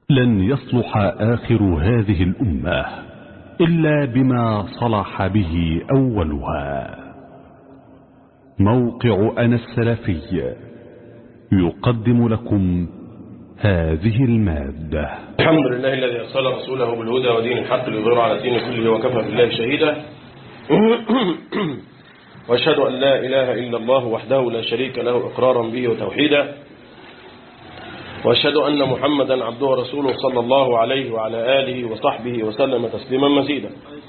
لن يصلح آخر هذه الأمة إلا بما صلح به أولها موقع أنا السلفي يقدم لكم هذه المادة الحمد لله الذي أرسل رسوله بالهدى ودين الحق ليظهر على الدين كله وكفى بالله شهيدا وأشهد أن لا إله إلا الله وحده لا شريك له إقرارا به وتوحيدا وأشهد أن محمدا عبده ورسوله صلى الله عليه وعلى آله وصحبه وسلم تسليما مزيدا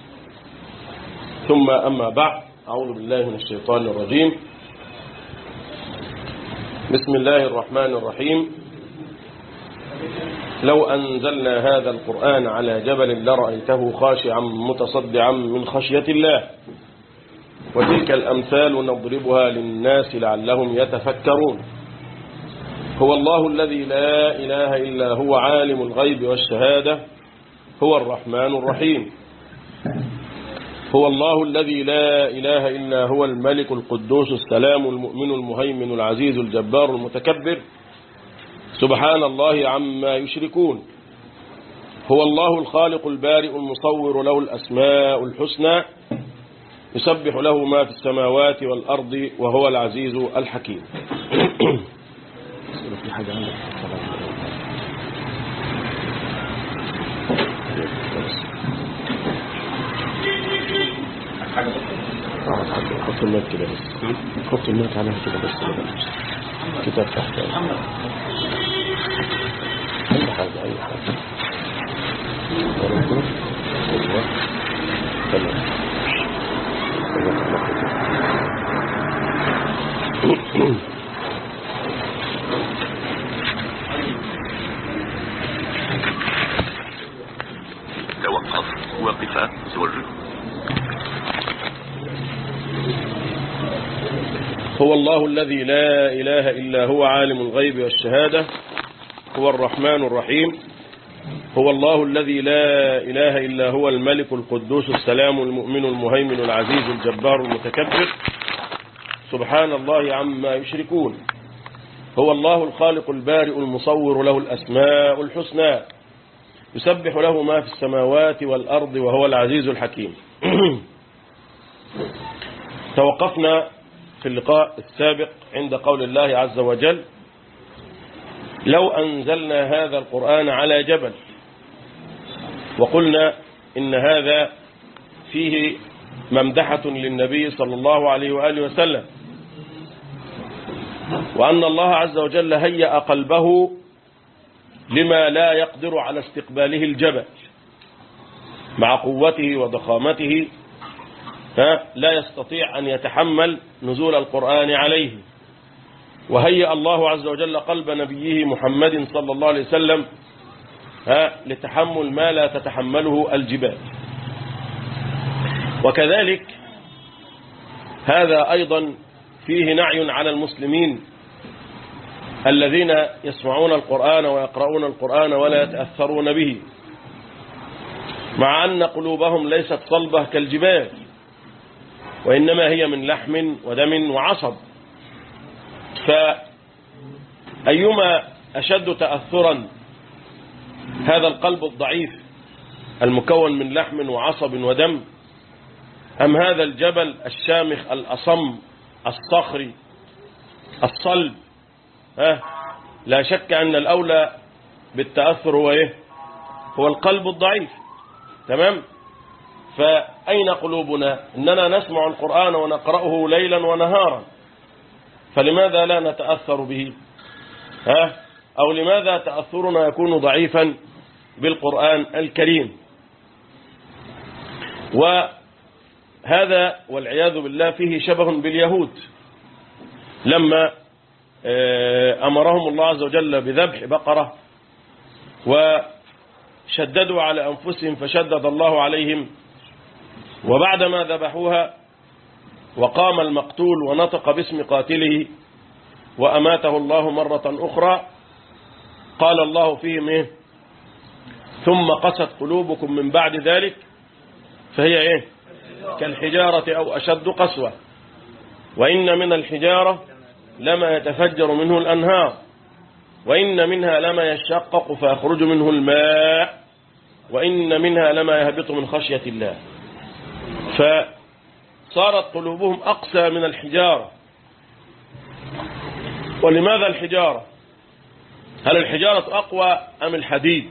ثم أما بعد أعوذ بالله من الشيطان الرجيم بسم الله الرحمن الرحيم لو أنزلنا هذا القرآن على جبل لرأيته خاشعا متصدعا من خشية الله وتلك الأمثال نضربها للناس لعلهم يتفكرون هو الله الذي لا إله إلا هو عالم الغيب والشهادة هو الرحمن الرحيم هو الله الذي لا إله إلا هو الملك القدوس السلام المؤمن المهيمن العزيز الجبار المتكبر سبحان الله عما يشركون هو الله الخالق البارئ المصور له الأسماء الحسنى يسبح له ما في السماوات والأرض وهو العزيز الحكيم في حاجة حط الماء كده بس حط الماء عليها كده بس كتاب تحت أي حاجة أي حاجة ورقم أيوة تمام توقف وقف زر هو الله الذي لا إله إلا هو عالم الغيب والشهادة هو الرحمن الرحيم هو الله الذي لا إله إلا هو الملك القدوس السلام المؤمن المهيمن العزيز الجبار المتكبر سبحان الله عما يشركون هو الله الخالق البارئ المصور له الأسماء الحسنى يسبح له ما في السماوات والأرض وهو العزيز الحكيم توقفنا في اللقاء السابق عند قول الله عز وجل لو أنزلنا هذا القرآن على جبل وقلنا إن هذا فيه ممدحة للنبي صلى الله عليه وآله وسلم وأن الله عز وجل هيأ قلبه لما لا يقدر على استقباله الجبل مع قوته وضخامته لا يستطيع أن يتحمل نزول القرآن عليه وهيأ الله عز وجل قلب نبيه محمد صلى الله عليه وسلم لتحمل ما لا تتحمله الجبال وكذلك هذا أيضا فيه نعي على المسلمين الذين يسمعون القرآن ويقرؤون القرآن ولا يتأثرون به مع أن قلوبهم ليست صلبة كالجبال وإنما هي من لحم ودم وعصب فأيما أشد تأثرا هذا القلب الضعيف المكون من لحم وعصب ودم أم هذا الجبل الشامخ الأصم الصخري الصلب ها لا شك أن الأولى بالتأثر هو إيه هو القلب الضعيف تمام فأين قلوبنا إننا نسمع القرآن ونقرأه ليلا ونهارا فلماذا لا نتأثر به ها أو لماذا تأثرنا يكون ضعيفا بالقرآن الكريم وهذا والعياذ بالله فيه شبه باليهود لما أمرهم الله عز وجل بذبح بقرة وشددوا على أنفسهم فشدد الله عليهم وبعدما ذبحوها وقام المقتول ونطق باسم قاتله وأماته الله مرة أخرى قال الله فيهم إيه ثم قست قلوبكم من بعد ذلك فهي إيه كالحجارة أو أشد قسوة وإن من الحجارة لما يتفجر منه الأنهار وإن منها لما يشقق فيخرج منه الماء وإن منها لما يهبط من خشية الله فصارت قلوبهم أقسى من الحجارة ولماذا الحجارة هل الحجارة أقوى أم الحديد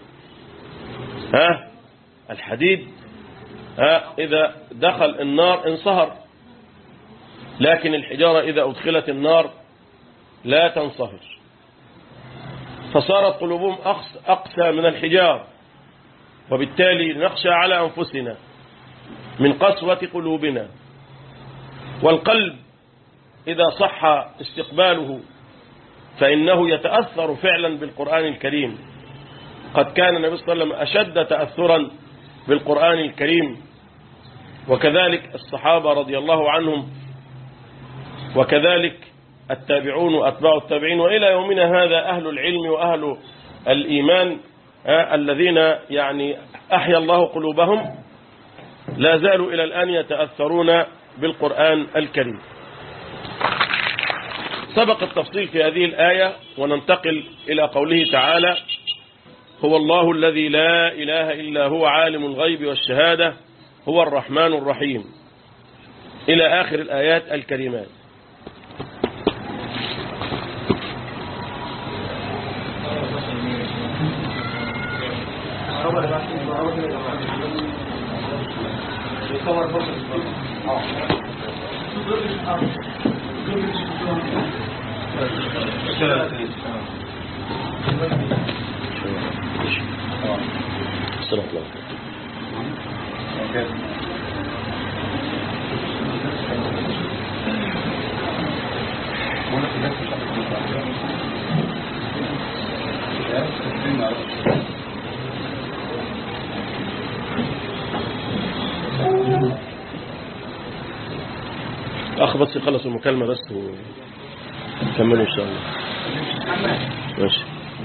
ها الحديد ها إذا دخل النار انصهر لكن الحجارة إذا أدخلت النار لا تنصهر فصارت قلوبهم أقسى من الحجار وبالتالي نخشى على أنفسنا من قسوة قلوبنا والقلب إذا صح استقباله فإنه يتأثر فعلا بالقرآن الكريم قد كان النبي صلى الله عليه وسلم أشد تأثرا بالقرآن الكريم وكذلك الصحابة رضي الله عنهم وكذلك التابعون وأتباع التابعين وإلى يومنا هذا أهل العلم وأهل الإيمان الذين يعني أحيا الله قلوبهم لا زالوا إلى الآن يتأثرون بالقرآن الكريم سبق التفصيل في هذه الآية وننتقل إلى قوله تعالى هو الله الذي لا إله إلا هو عالم الغيب والشهادة هو الرحمن الرحيم إلى آخر الآيات الكريمات صلى الله أخ بس يخلص المكالمة بس وكملوا إن شاء الله ماشي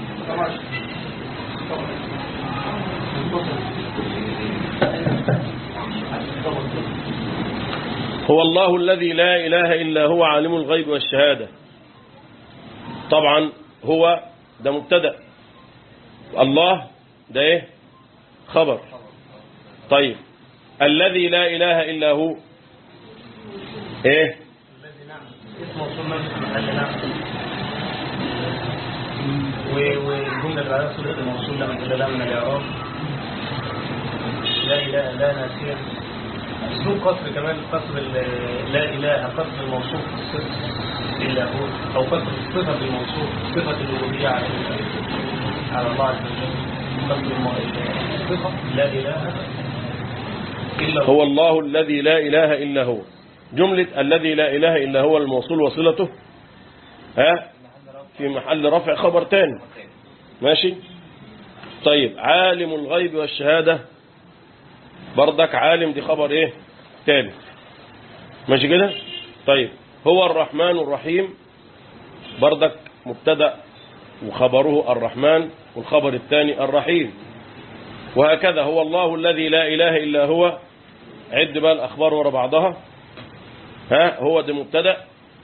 هو الله الذي لا إله إلا هو عالم الغيب والشهادة طبعا هو ده مبتدا الله ده ايه خبر طيب الذي لا إله إلا هو ايه والجملة اللي بعدها صورة الموصول لما تدل من الإعراب لا إله لا ناسية أسلوب قصر كمان قصر ال- لا إله قصر الموصوف بالصفة إلا هو أو قصر الصفة بالموصوف صفة الألوهية على على الله عز وجل قصر الم- الصفة لا إله إلا هو هو الله الذي لا إله إلا هو جملة الذي لا إله إلا هو الموصول وصلته ها في محل رفع خبر تاني ماشي طيب عالم الغيب والشهادة بردك عالم دي خبر ايه تاني ماشي كده طيب هو الرحمن الرحيم بردك مبتدا وخبره الرحمن والخبر الثاني الرحيم وهكذا هو الله الذي لا إله إلا هو عد بقى الأخبار ورا بعضها ها هو ده مبتدا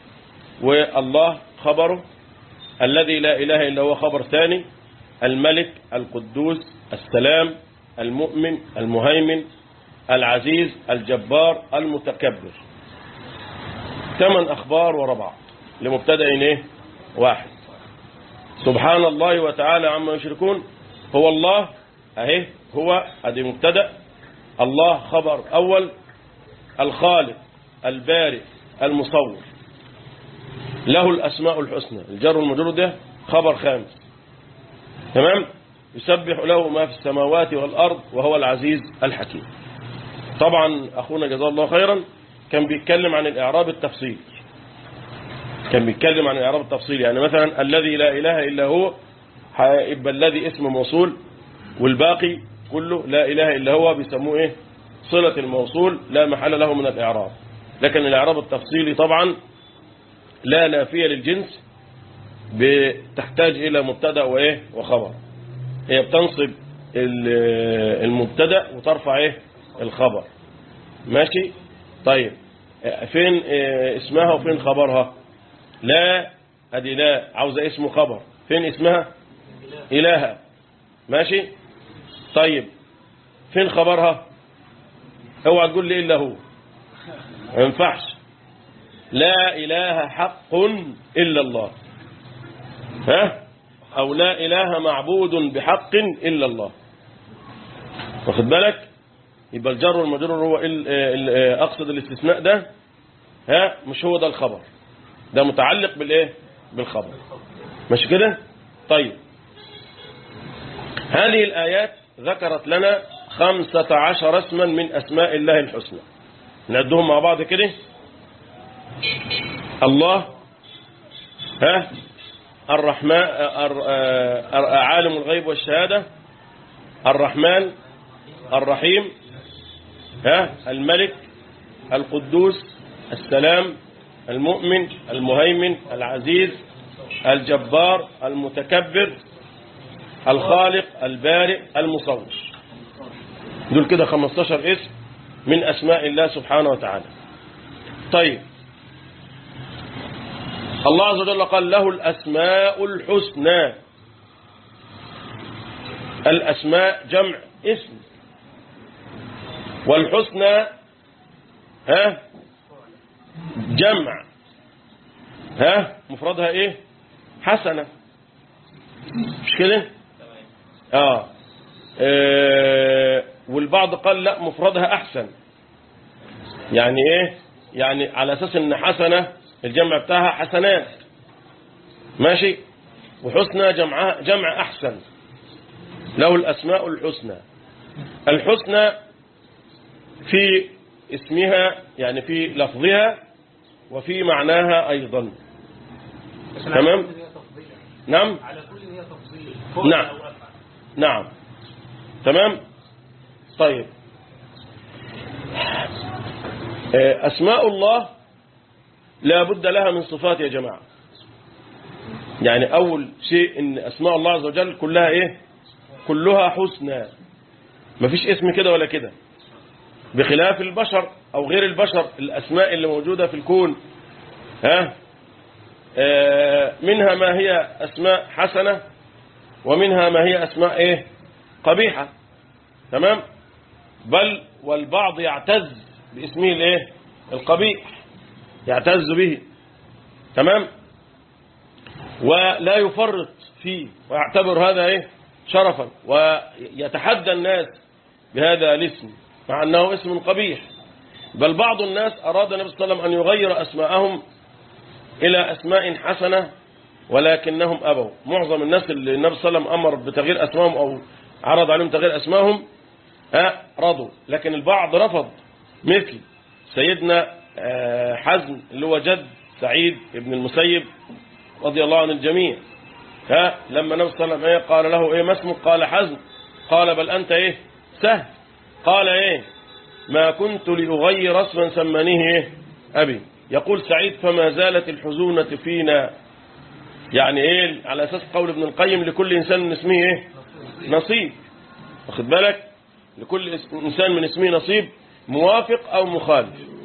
والله خبره الذي لا إله إلا هو خبر ثاني الملك القدوس السلام المؤمن المهيمن العزيز الجبار المتكبر ثمان أخبار ورا بعض لمبتدا ايه واحد سبحان الله وتعالى عما يشركون هو الله اهي هو ادي مبتدا الله خبر اول الخالق البارئ المصور له الاسماء الحسنى الجر والمجرور ده خبر خامس تمام يسبح له ما في السماوات والارض وهو العزيز الحكيم طبعا اخونا جزاه الله خيرا كان بيتكلم عن الاعراب التفصيلي كان بيتكلم عن الاعراب التفصيلي يعني مثلا الذي لا اله الا هو هيبقى الذي اسم موصول والباقي كله لا اله الا هو بيسموه ايه صله الموصول لا محل له من الاعراب لكن الاعراب التفصيلي طبعا لا نافيه للجنس بتحتاج الى مبتدا وايه وخبر هي بتنصب ال- المبتدا وترفع ايه الخبر ماشي طيب فين اه، اسمها وفين خبرها لا ادي لا عاوزه اسم خبر فين اسمها إلها ماشي طيب فين خبرها اوعى تقول لي إلا هو ما ينفعش لا إله حق إلا الله ها أو لا إله معبود بحق إلا الله واخد بالك يبقى الجر والمجرور هو ال ال أقصد الاستثناء ده ها مش هو ده الخبر ده متعلق بالإيه بالخبر مش كده طيب هذه الآيات ذكرت لنا خمسة عشر اسما من أسماء الله الحسنى نعدهم مع بعض كده الله ها الرحمن الر- آه، عالم الغيب والشهادة الرحمن الرحيم ها الملك القدوس السلام المؤمن المهيمن العزيز الجبار المتكبر الخالق البارئ المصور دول كده 15 اسم من أسماء الله سبحانه وتعالى طيب الله عز وجل قال له الأسماء الحسنى الأسماء جمع اسم والحسنى ها جمع ها مفردها ايه حسنة مش كده آه. اه والبعض قال لا مفردها احسن يعني ايه يعني على اساس ان حسنة الجمع بتاعها حسنات ماشي وحسنى جمعها جمع احسن له الاسماء الحسنى الحسنى في اسمها يعني في لفظها وفي معناها ايضا بس تمام. على كل هي تفضيل نعم على كل هي تفضيل نعم. فوق أو أفعل. نعم تمام طيب آه، أسماء الله لا بد لها من صفات يا جماعة يعني أول شيء إن أسماء الله عز وجل كلها إيه كلها حسنى مفيش اسم كده ولا كده بخلاف البشر أو غير البشر الأسماء اللي موجودة في الكون ها آه، منها ما هي أسماء حسنة ومنها ما هي أسماء إيه قبيحة تمام بل والبعض يعتز باسمه الإيه القبيح يعتز به تمام ولا يفرط فيه ويعتبر هذا إيه شرفا ويتحدى الناس بهذا الاسم مع أنه اسم قبيح بل بعض الناس أراد النبي صلى الله عليه وسلم أن يغير أسماءهم إلى أسماء حسنة ولكنهم أبوا معظم الناس اللي النبي صلى الله عليه وسلم أمر بتغيير أسمائهم أو عرض عليهم تغيير أسمائهم ها رضوا لكن البعض رفض مثل سيدنا آه، حزم اللي هو جد سعيد ابن المسيب رضي الله عن الجميع ها لما النبي صلى الله عليه وسلم إيه قال له ايه ما اسمك قال حزم قال بل أنت ايه سهل قال ايه ما كنت لأغير اسما سمانيه ايه أبي يقول سعيد فما زالت الحزونة فينا يعني ايه على اساس قول ابن القيم لكل انسان من اسمه ايه نصيب واخد بالك لكل اس- انسان من اسمه نصيب موافق او مخالف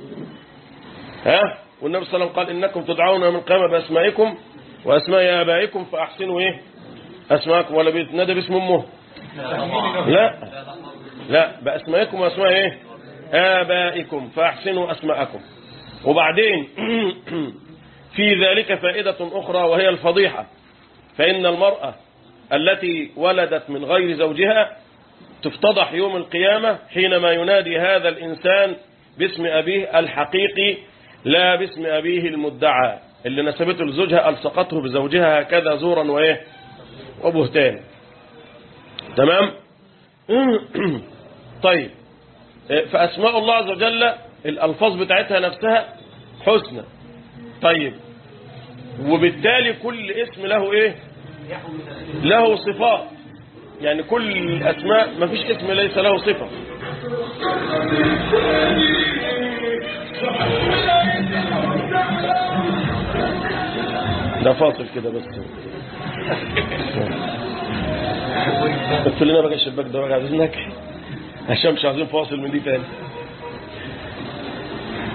ها والنبي صلى الله عليه وسلم قال انكم تدعون يوم القيامه باسمائكم واسماء ابائكم فاحسنوا ايه اسماءكم ولا بيتنادى باسم امه لا لا باسمائكم واسماء ايه ابائكم فاحسنوا اسماءكم وبعدين في ذلك فائدة أخرى وهي الفضيحة فإن المرأة التي ولدت من غير زوجها تفتضح يوم القيامة حينما ينادي هذا الإنسان باسم أبيه الحقيقي لا باسم أبيه المدعى اللي نسبته لزوجها ألصقته بزوجها هكذا زورا وإيه وبهتان تمام طيب فأسماء الله عز وجل الألفاظ بتاعتها نفسها حسنى طيب وبالتالي كل اسم له ايه له صفات يعني كل الاسماء ما فيش اسم ليس له صفة ده فاصل كده بس اقفل لنا بقى الشباك ده بقى عايزينك عشان مش عايزين فاصل من دي تاني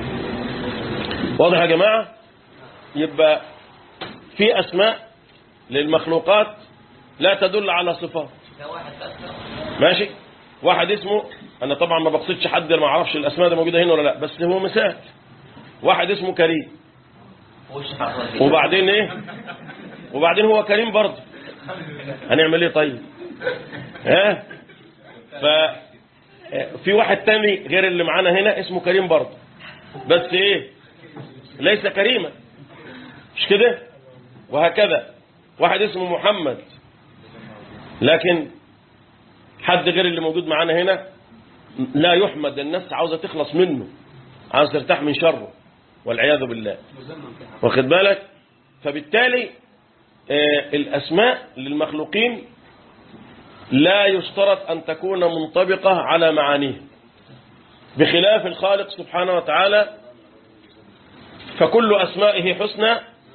واضح يا جماعة يبقى في أسماء للمخلوقات لا تدل على صفات ماشي واحد اسمه انا طبعا ما بقصدش حد ما اعرفش الاسماء دي موجوده هنا ولا لا بس هو مثال واحد اسمه كريم وبعدين ايه وبعدين هو كريم برضه هنعمل ايه طيب ها ف في واحد تاني غير اللي معانا هنا اسمه كريم برضه بس ايه ليس كريما مش كده وهكذا واحد اسمه محمد لكن حد غير اللي موجود معانا هنا لا يحمد الناس عاوزة تخلص منه عاوزة ترتاح من شره والعياذ بالله واخد بالك فبالتالي آه الأسماء للمخلوقين لا يشترط أن تكون منطبقة على معانيه بخلاف الخالق سبحانه وتعالى فكل أسمائه حسنى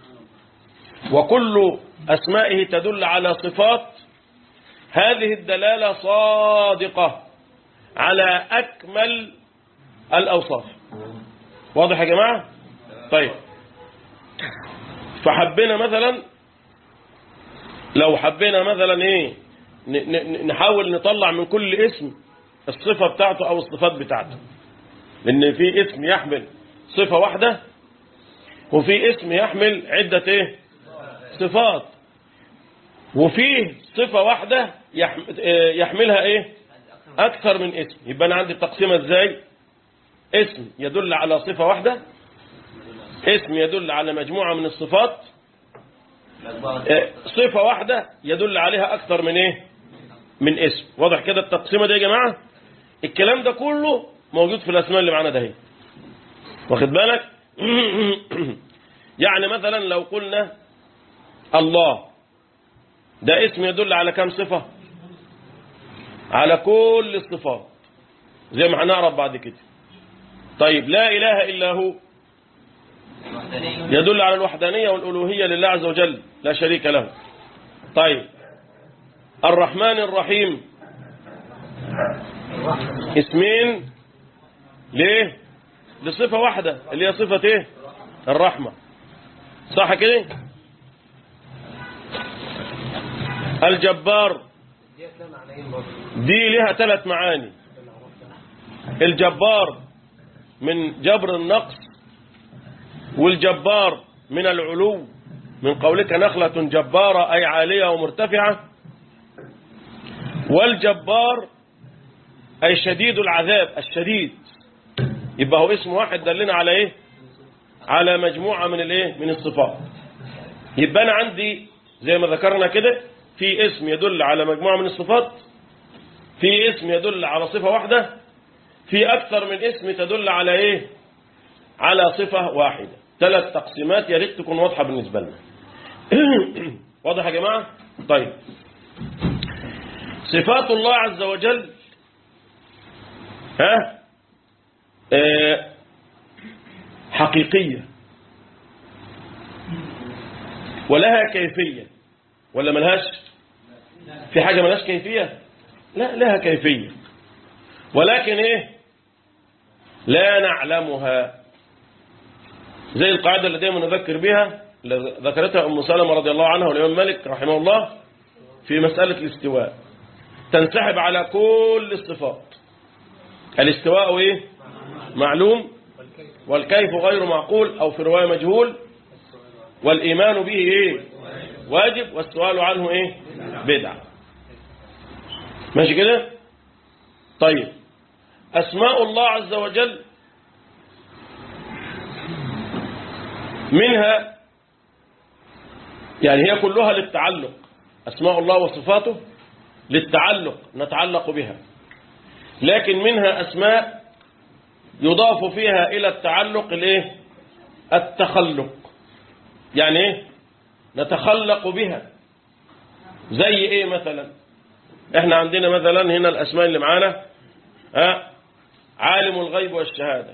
وكل أسمائه تدل على صفات هذه الدلالة صادقة على أكمل الأوصاف واضح يا جماعة طيب فحبينا مثلا لو حبينا مثلا ايه نحاول نطلع من كل اسم الصفة بتاعته او الصفات بتاعته لان في اسم يحمل صفة واحدة وفي اسم يحمل عدة ايه صفات وفيه صفة واحدة يحملها ايه اكثر من اسم يبقى انا عندي التقسيمة ازاي اسم يدل على صفة واحدة اسم يدل على مجموعة من الصفات صفة واحدة يدل عليها اكثر من ايه من اسم واضح كده التقسيمة دي يا جماعة الكلام ده كله موجود في الاسماء اللي معانا ده اهي واخد بالك يعني مثلا لو قلنا الله ده اسم يدل على كم صفة على كل الصفات زي ما هنعرف بعد كده طيب لا إله إلا هو يدل على الوحدانية والألوهية لله عز وجل لا شريك له طيب الرحمن الرحيم اسمين ليه لصفة واحدة اللي هي صفة ايه الرحمة صح كده الجبار دي لها ثلاث معاني الجبار من جبر النقص والجبار من العلو من قولك نخلة جبارة أي عالية ومرتفعة والجبار أي شديد العذاب الشديد يبقى هو اسم واحد دلنا على ايه على مجموعة من الايه من الصفات يبقى أنا عندي زي ما ذكرنا كده في اسم يدل على مجموعة من الصفات في اسم يدل على صفة واحدة في أكثر من اسم تدل على إيه على صفة واحدة ثلاث تقسيمات يا ريت تكون واضحة بالنسبة لنا واضح يا جماعة طيب صفات الله عز وجل ها آه حقيقية ولها كيفية ولا ملهاش في حاجة ملهاش كيفية لا لها كيفية ولكن ايه لا نعلمها زي القاعدة اللي دايما نذكر بها اللي ذكرتها أم سلمة رضي الله عنها والإمام مالك رحمه الله في مسألة الاستواء تنسحب على كل الصفات الاستواء ايه معلوم والكيف غير معقول أو في رواية مجهول والإيمان به ايه واجب والسؤال عنه ايه بدعة ماشي كده طيب أسماء الله عز وجل منها يعني هي كلها للتعلق أسماء الله وصفاته للتعلق نتعلق بها لكن منها أسماء يضاف فيها إلى التعلق الايه التخلق يعني ايه نتخلق بها زي ايه مثلا احنا عندنا مثلا هنا الاسماء اللي معانا ها عالم الغيب والشهادة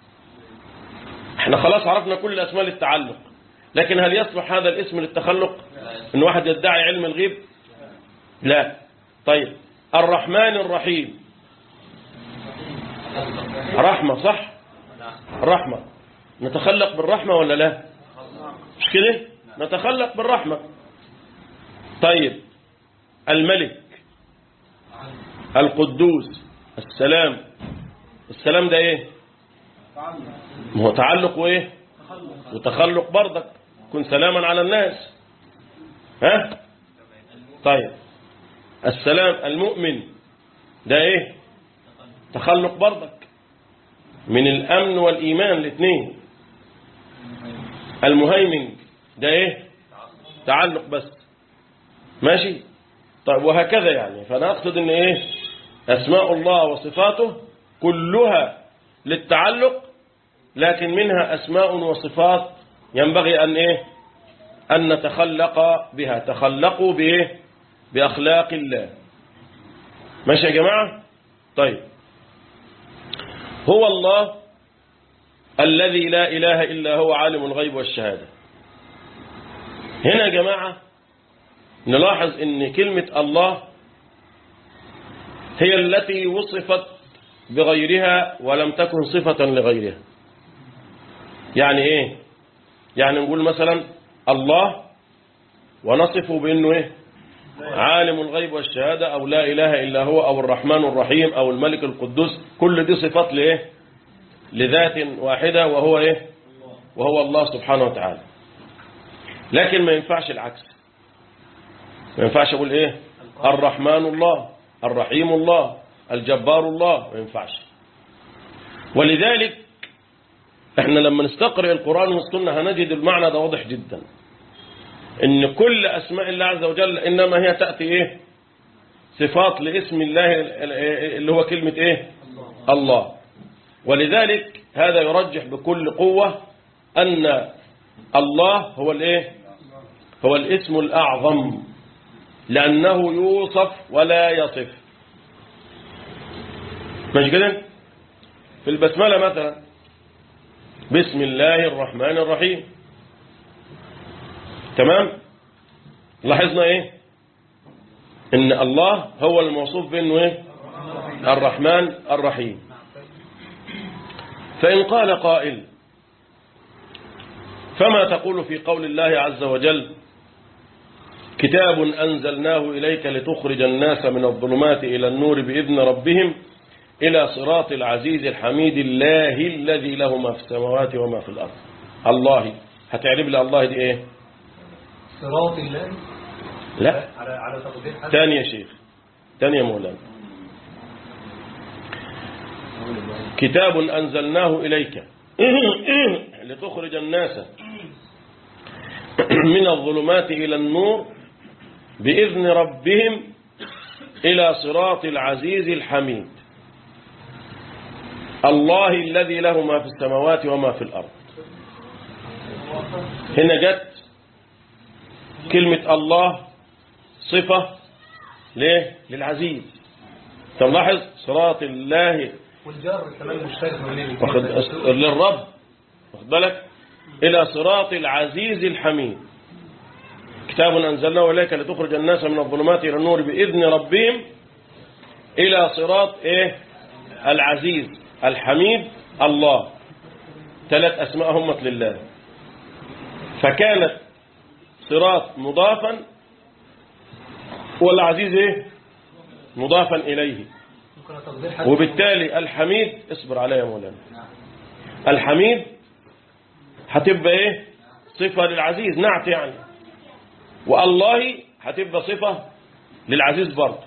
احنا خلاص عرفنا كل الاسماء للتعلق لكن هل يصلح هذا الاسم للتخلق ان واحد يدعي علم الغيب لا طيب الرحمن الرحيم رحمة صح رحمة نتخلق بالرحمة ولا لا مش كده نتخلق بالرحمة طيب الملك القدوس السلام السلام ده ايه ما هو تعلق وايه وتخلق برضك كن سلاما على الناس ها طيب السلام المؤمن ده ايه تخلق برضك من الامن والايمان الاثنين المهيمن ده ايه تعلق بس ماشي طيب وهكذا يعني فانا اقصد ان ايه اسماء الله وصفاته كلها للتعلق لكن منها اسماء وصفات ينبغي ان ايه ان نتخلق بها تخلقوا بايه باخلاق الله ماشي يا جماعه طيب هو الله الذي لا اله الا هو عالم الغيب والشهاده هنا يا جماعه نلاحظ ان كلمة الله هي التي وصفت بغيرها ولم تكن صفة لغيرها يعني ايه يعني نقول مثلا الله ونصفه بانه ايه عالم الغيب والشهادة او لا اله الا هو او الرحمن الرحيم او الملك القدوس كل دي صفات لايه لذات واحدة وهو ايه وهو الله سبحانه وتعالى لكن ما ينفعش العكس ما ينفعش اقول ايه الرحمن الله الرحيم الله الجبار الله ما ينفعش ولذلك احنا لما نستقرئ القرآن والسنة هنجد المعنى ده واضح جدا ان كل اسماء الله عز وجل انما هي تأتي ايه صفات لاسم الله اللي هو كلمة ايه الله ولذلك هذا يرجح بكل قوة ان الله هو الايه هو الاسم الاعظم لأنه يوصف ولا يصف مش كده في البسملة مثلا بسم الله الرحمن الرحيم تمام لاحظنا ايه ان الله هو الموصوف بانه ايه الرحمن الرحيم فإن قال قائل فما تقول في قول الله عز وجل كتاب أنزلناه إليك لتخرج الناس من الظلمات إلى النور بإذن ربهم إلى صراط العزيز الحميد الله الذي له ما في السماوات وما في الأرض الله هتعرف لي الله دي إيه صراط الله لا على على تقدير حد تاني يا شيخ تاني يا مولانا كتاب أنزلناه إليك لتخرج الناس من الظلمات إلى النور بإذن ربهم إلى صراط العزيز الحميد الله الذي له ما في السماوات وما في الأرض هنا جت كلمة الله صفة ليه للعزيز تلاحظ صراط الله والجار كمان مشترك ما بين واخد للرب واخد بالك إلى صراط العزيز الحميد كتاب أنزلناه إليك لتخرج الناس من الظلمات إلى النور بإذن ربهم إلى صراط إيه العزيز الحميد الله ثلاث أسماء همت لله فكانت صراط مضافا والعزيز إيه مضافا إليه ممكن تقدير حد وبالتالي الحميد اصبر عليا يا مولانا الحميد هتبقى ايه صفة للعزيز نعت يعني والله هتبقى صفة للعزيز برضه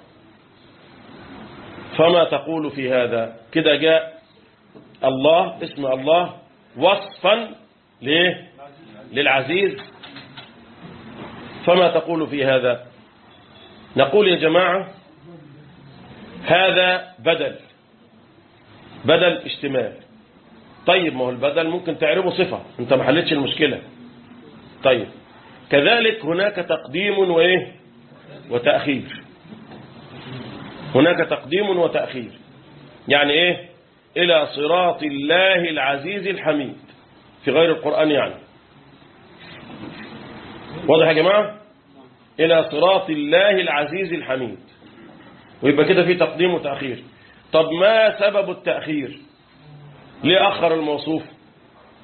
فما تقول في هذا كده جاء الله اسم الله وصفا ليه للعزيز فما تقول في هذا نقول يا جماعة هذا بدل بدل اشتمال طيب ما هو البدل ممكن تعربه صفة انت ما حلتش المشكلة طيب كذلك هناك تقديم وايه وتأخير هناك تقديم وتأخير يعني ايه الى صراط الله العزيز الحميد في غير القرآن يعني واضح يا جماعة الى صراط الله العزيز الحميد ويبقى كده في تقديم وتأخير طب ما سبب التأخير ليه أخر الموصوف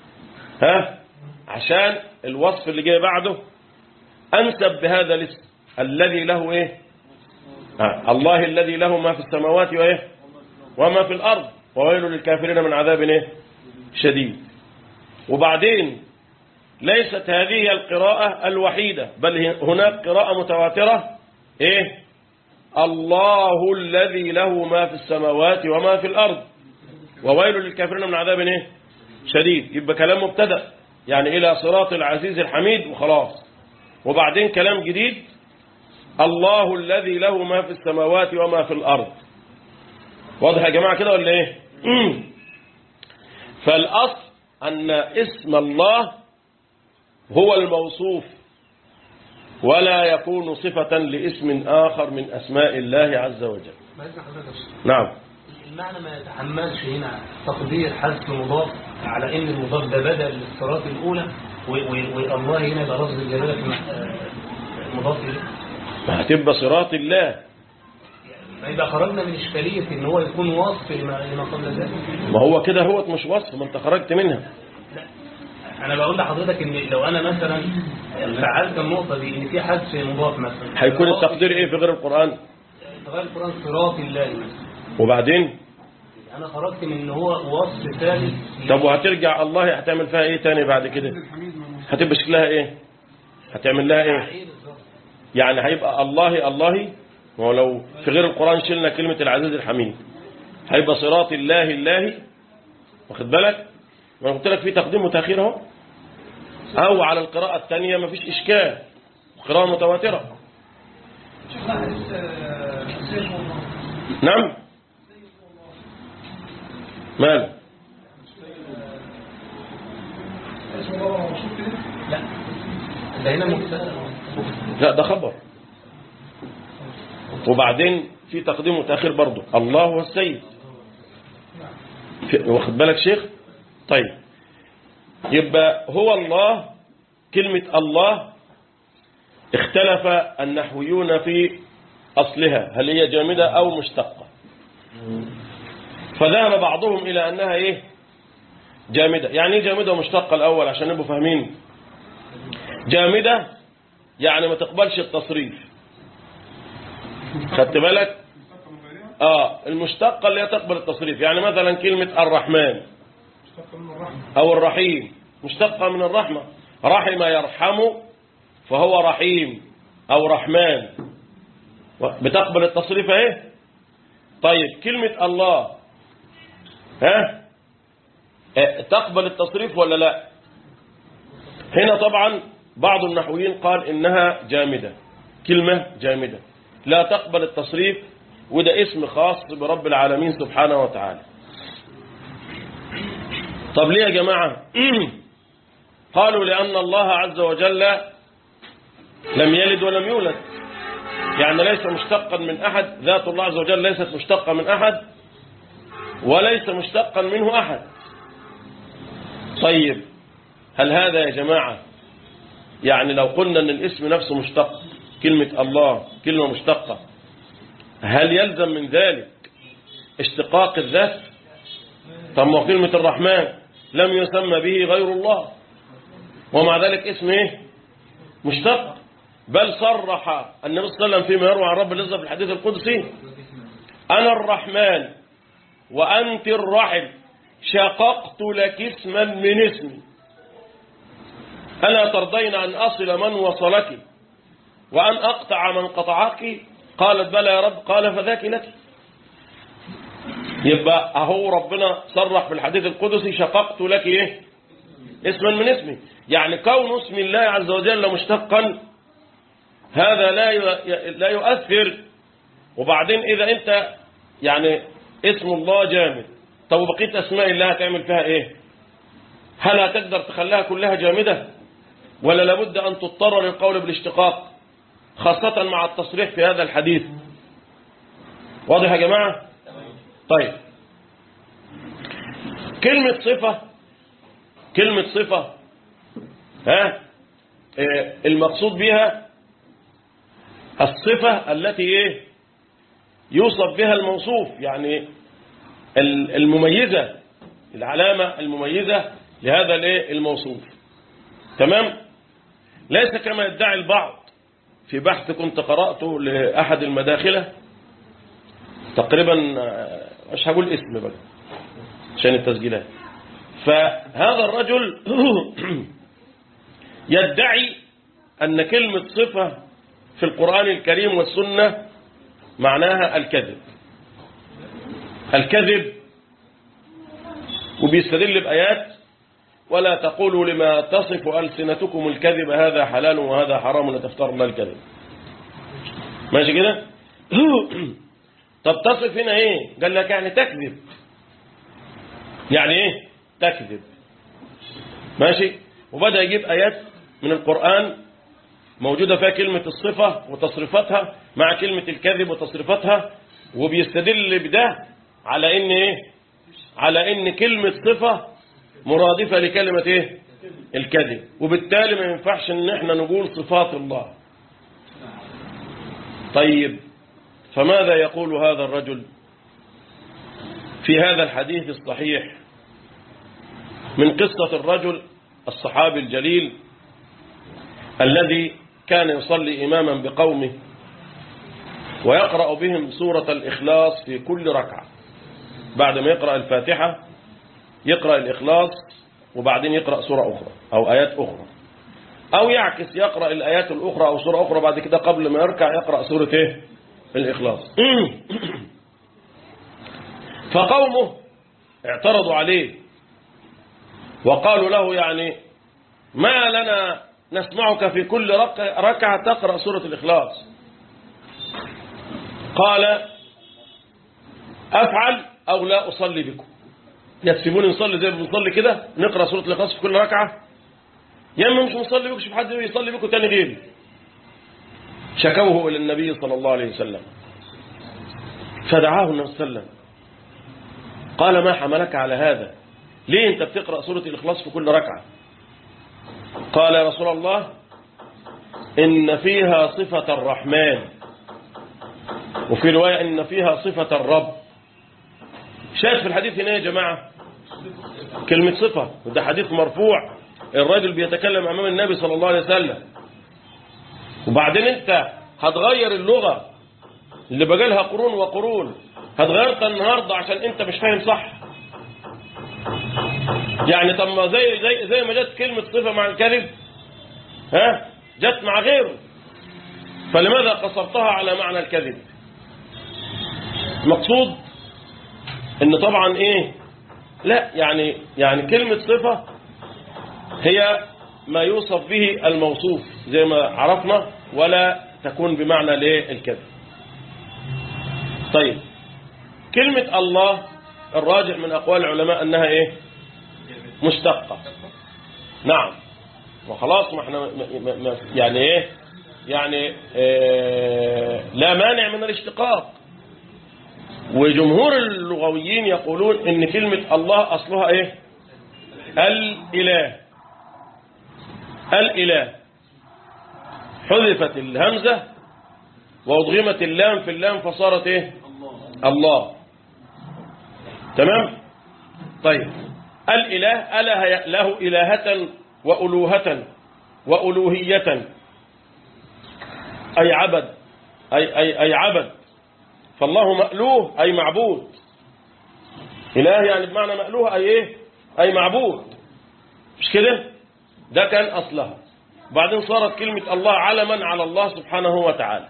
ها عشان الوصف اللي جاي بعده أنسب بهذا الاسم الذي له إيه آه. الله الذي له ما في السماوات وإيه وما في الأرض وويل للكافرين من عذاب إيه شديد وبعدين ليست هذه القراءة الوحيدة بل هناك قراءة متواترة إيه الله الذي له ما في السماوات وما في الأرض وويل للكافرين من عذاب إيه شديد يبقى كلام مبتدأ يعني إلى صراط العزيز الحميد وخلاص وبعدين كلام جديد الله الذي له ما في السماوات وما في الأرض واضح يا جماعة كده ولا إيه فالأصل أن اسم الله هو الموصوف ولا يكون صفة لاسم آخر من أسماء الله عز وجل بإذن حضرتك نعم المعنى ما يتحملش هنا تقدير حذف مضاف على ان المضاف ده بدل للصراط الاولى و- و- والله هنا يبقى لفظ الجلاله في مح- آه، مضاف اليه هتبقى صراط الله فيبقى خرجنا من اشكاليه ان هو يكون وصف لما لما قبل ذلك ما هو كده هو مش وصف ما انت خرجت منها انا بقول لحضرتك ان لو انا مثلا فعلت النقطه دي ان في حذف مضاف مثلا هيكون التقدير ايه في غير القرآن غير القران صراط الله مثلا وبعدين انا خرجت من ان هو وصف ثالث طب وهترجع الله هتعمل فيها ايه تاني بعد كده هتبقى شكلها ايه هتعمل لها ايه ايه بالظبط يعني هيبقى الله الله ولو في غير القرآن شلنا كلمة العزيز الحميد هيبقى صراط الله الله واخد بالك ما أنا قلت لك في تقديم وتأخير اهو أو على القراءة الثانية مفيش إشكال قراءة متواترة نعم ماله لا ده هنا مبتدا لا ده خبر وبعدين في تقديم وتأخير برضه الله هو السيد في- واخد بالك شيخ طيب يبقى هو الله كلمة الله اختلف النحويون في أصلها هل هي جامدة أو مشتقة فذهب بعضهم إلى أنها إيه جامدة يعني إيه جامدة ومشتقة الأول عشان نبقوا فاهمين جامدة يعني ما تقبلش التصريف خدت بالك اه المشتقة اللي هي تقبل التصريف يعني مثلا كلمة الرحمن او الرحيم مشتقة من الرحمة رحم يرحم فهو رحيم او رحمن بتقبل التصريف ايه طيب كلمة الله ها آه، تقبل التصريف ولا لا هنا طبعا بعض النحويين قال إنها جامدة كلمة جامدة لا تقبل التصريف وده اسم خاص برب العالمين سبحانه وتعالى طب ليه يا جماعة قالوا لأن الله عز وجل لم يلد ولم يولد يعني ليس مشتقا من أحد ذات الله عز وجل ليست مشتقة من أحد وليس مشتقا منه أحد طيب هل هذا يا جماعة يعني لو قلنا أن الاسم نفسه مشتق كلمة الله كلمة مشتقة هل يلزم من ذلك اشتقاق الذات طب ما كلمة الرحمن لم يسمى به غير الله ومع ذلك اسم ايه مشتق بل صرح النبي صلى الله عليه وسلم فيما يروى عن رب العزة في الحديث القدسي أنا الرحمن وأنت الرحم شققت لك اسما من اسمي ألا ترضين أن أصل من وصلك وأن أقطع من قطعك قالت بلى يا رب قال فذاك لك يبقى أهو ربنا صرح في الحديث القدسي شققت لك إيه اسما من اسمي يعني كون اسم الله عز وجل مشتقا هذا لا ي- لا يؤثر وبعدين إذا أنت يعني اسم الله جامد طب وبقية أسماء الله هتعمل فيها إيه هل هتقدر تخليها كلها جامدة ولا لابد أن تضطر للقول بالاشتقاق خاصة مع التصريح في هذا الحديث واضح يا جماعة طيب كلمة صفة كلمة صفة ها إيه، المقصود بها الصفة التي ايه يوصف بها الموصوف يعني ال- المميزة العلامة المميزة لهذا الايه الموصوف تمام ليس كما يدعي البعض في بحث كنت قرأته لأحد المداخلة تقريبا آه، مش هقول اسم بقى عشان التسجيلات فهذا الرجل يدعي أن كلمة صفة في القرآن الكريم والسنة معناها الكذب الكذب وبيستدل بآيات ولا تقولوا لما تصف ألسنتكم الكذب هذا حلال وهذا حرام لا تفتروا الله الكذب ماشي كده طب تصف هنا ايه قال لك يعني تكذب يعني ايه تكذب ماشي وبدأ يجيب آيات من القرآن موجودة فيها كلمة الصفة وتصريفاتها مع كلمة الكذب وتصريفاتها وبيستدل بده على ان ايه على ان كلمة صفة مرادفة لكلمة ايه الكذب وبالتالي ما ينفعش ان احنا نقول صفات الله طيب فماذا يقول هذا الرجل في هذا الحديث الصحيح من قصة الرجل الصحابي الجليل الذي كان يصلي إماما بقومه ويقرأ بهم سورة الإخلاص في كل ركعة بعد ما يقرأ الفاتحة يقرأ الإخلاص وبعدين يقرأ سورة أخرى أو آيات أخرى أو يعكس يقرأ الآيات الأخرى أو سورة أخرى بعد كده قبل ما يركع يقرأ سورة إيه؟ الإخلاص فقومه اعترضوا عليه وقالوا له يعني ما لنا نسمعك في كل رك- ركعة تقرأ سورة الإخلاص قال أفعل أو لا أصلي بكم يسيبوني نصلي زي ما بنصلي كده نقرأ سورة الإخلاص في كل ركعة يا اما مش نصلي بكم شوف حد يصلي بكم تاني غيري شكوه إلى النبي صلى الله عليه وسلم فدعاه النبي صلى الله عليه وسلم قال ما حملك على هذا ليه انت بتقرأ سورة الإخلاص في كل ركعة قال يا رسول الله إن فيها صفة الرحمن وفي رواية إن فيها صفة الرب شاهد في الحديث هنا يا جماعة كلمة صفة وده حديث مرفوع الراجل بيتكلم أمام النبي صلى الله عليه وسلم وبعدين انت هتغير اللغة اللي بقالها قرون وقرون هتغيرها النهاردة عشان انت مش فاهم صح يعني طب ما زي زي زي ما جت كلمة صفة مع الكذب ها جت مع غيره فلماذا قصرتها على معنى الكذب مقصود ان طبعا ايه لا يعني يعني كلمة صفة هي ما يوصف به الموصوف زي ما عرفنا ولا تكون بمعنى ليه الكذب طيب كلمة الله الراجع من أقوال العلماء أنها إيه مشتقة نعم وخلاص ما احنا ما- ما- ما- يعني ايه يعني إيه لا مانع من الاشتقاق وجمهور اللغويين يقولون ان كلمة الله اصلها ايه الاله الاله حذفت الهمزة وأضغمت اللام في اللام فصارت ايه الله تمام طيب الإله أله له إلهة وألوهة وألوهية أي عبد أي, أي, أي عبد فالله مألوه أي معبود إله يعني بمعنى مألوه أي إيه أي معبود مش كده ده كان أصلها بعدين صارت كلمة الله علما على الله سبحانه وتعالى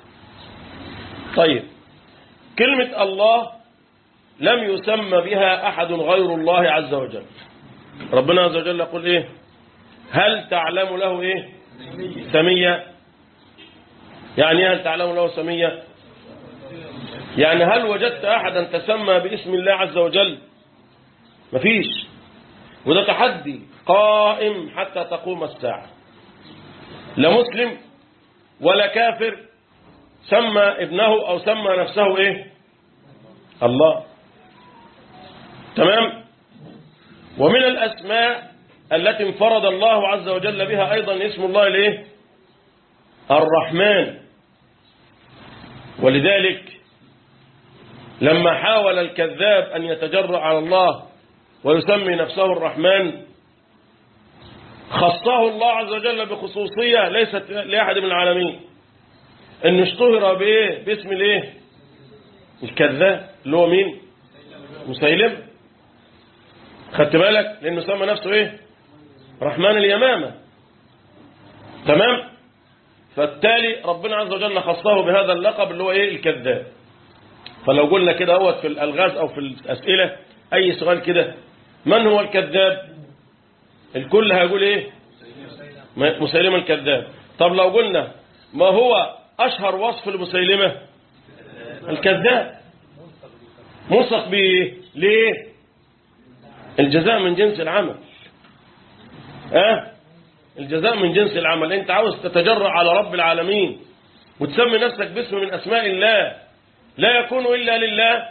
طيب كلمة الله لم يسمى بها أحد غير الله عز وجل ربنا عز وجل يقول إيه هل تعلم له إيه سمية يعني إيه هل تعلم له سمية يعني هل وجدت أحدا تسمى باسم الله عز وجل مفيش وده تحدي قائم حتى تقوم الساعة لا مسلم ولا كافر سمى ابنه أو سمى نفسه إيه الله تمام ومن الأسماء التي انفرد الله عز وجل بها أيضا اسم الله الايه الرحمن ولذلك لما حاول الكذاب أن يتجرأ على الله ويسمي نفسه الرحمن خصه الله عز وجل بخصوصية ليست لأحد من العالمين انه اشتهر بايه باسم الايه الكذاب اللي هو مين مسيلم خدت بالك لانه سمى نفسه ايه رحمن اليمامة تمام فالتالي ربنا عز وجل خصه بهذا اللقب اللي هو ايه الكذاب فلو قلنا كده اهوت في الالغاز او في الاسئله اي سؤال كده من هو الكذاب الكل هيقول ايه مسيلمة الكذاب طب لو قلنا ما هو اشهر وصف لمسيلمة الكذاب موثق بايه ليه الجزاء من جنس العمل ها الجزاء من جنس العمل انت عاوز تتجرع على رب العالمين وتسمي نفسك باسم من اسماء الله لا يكون الا لله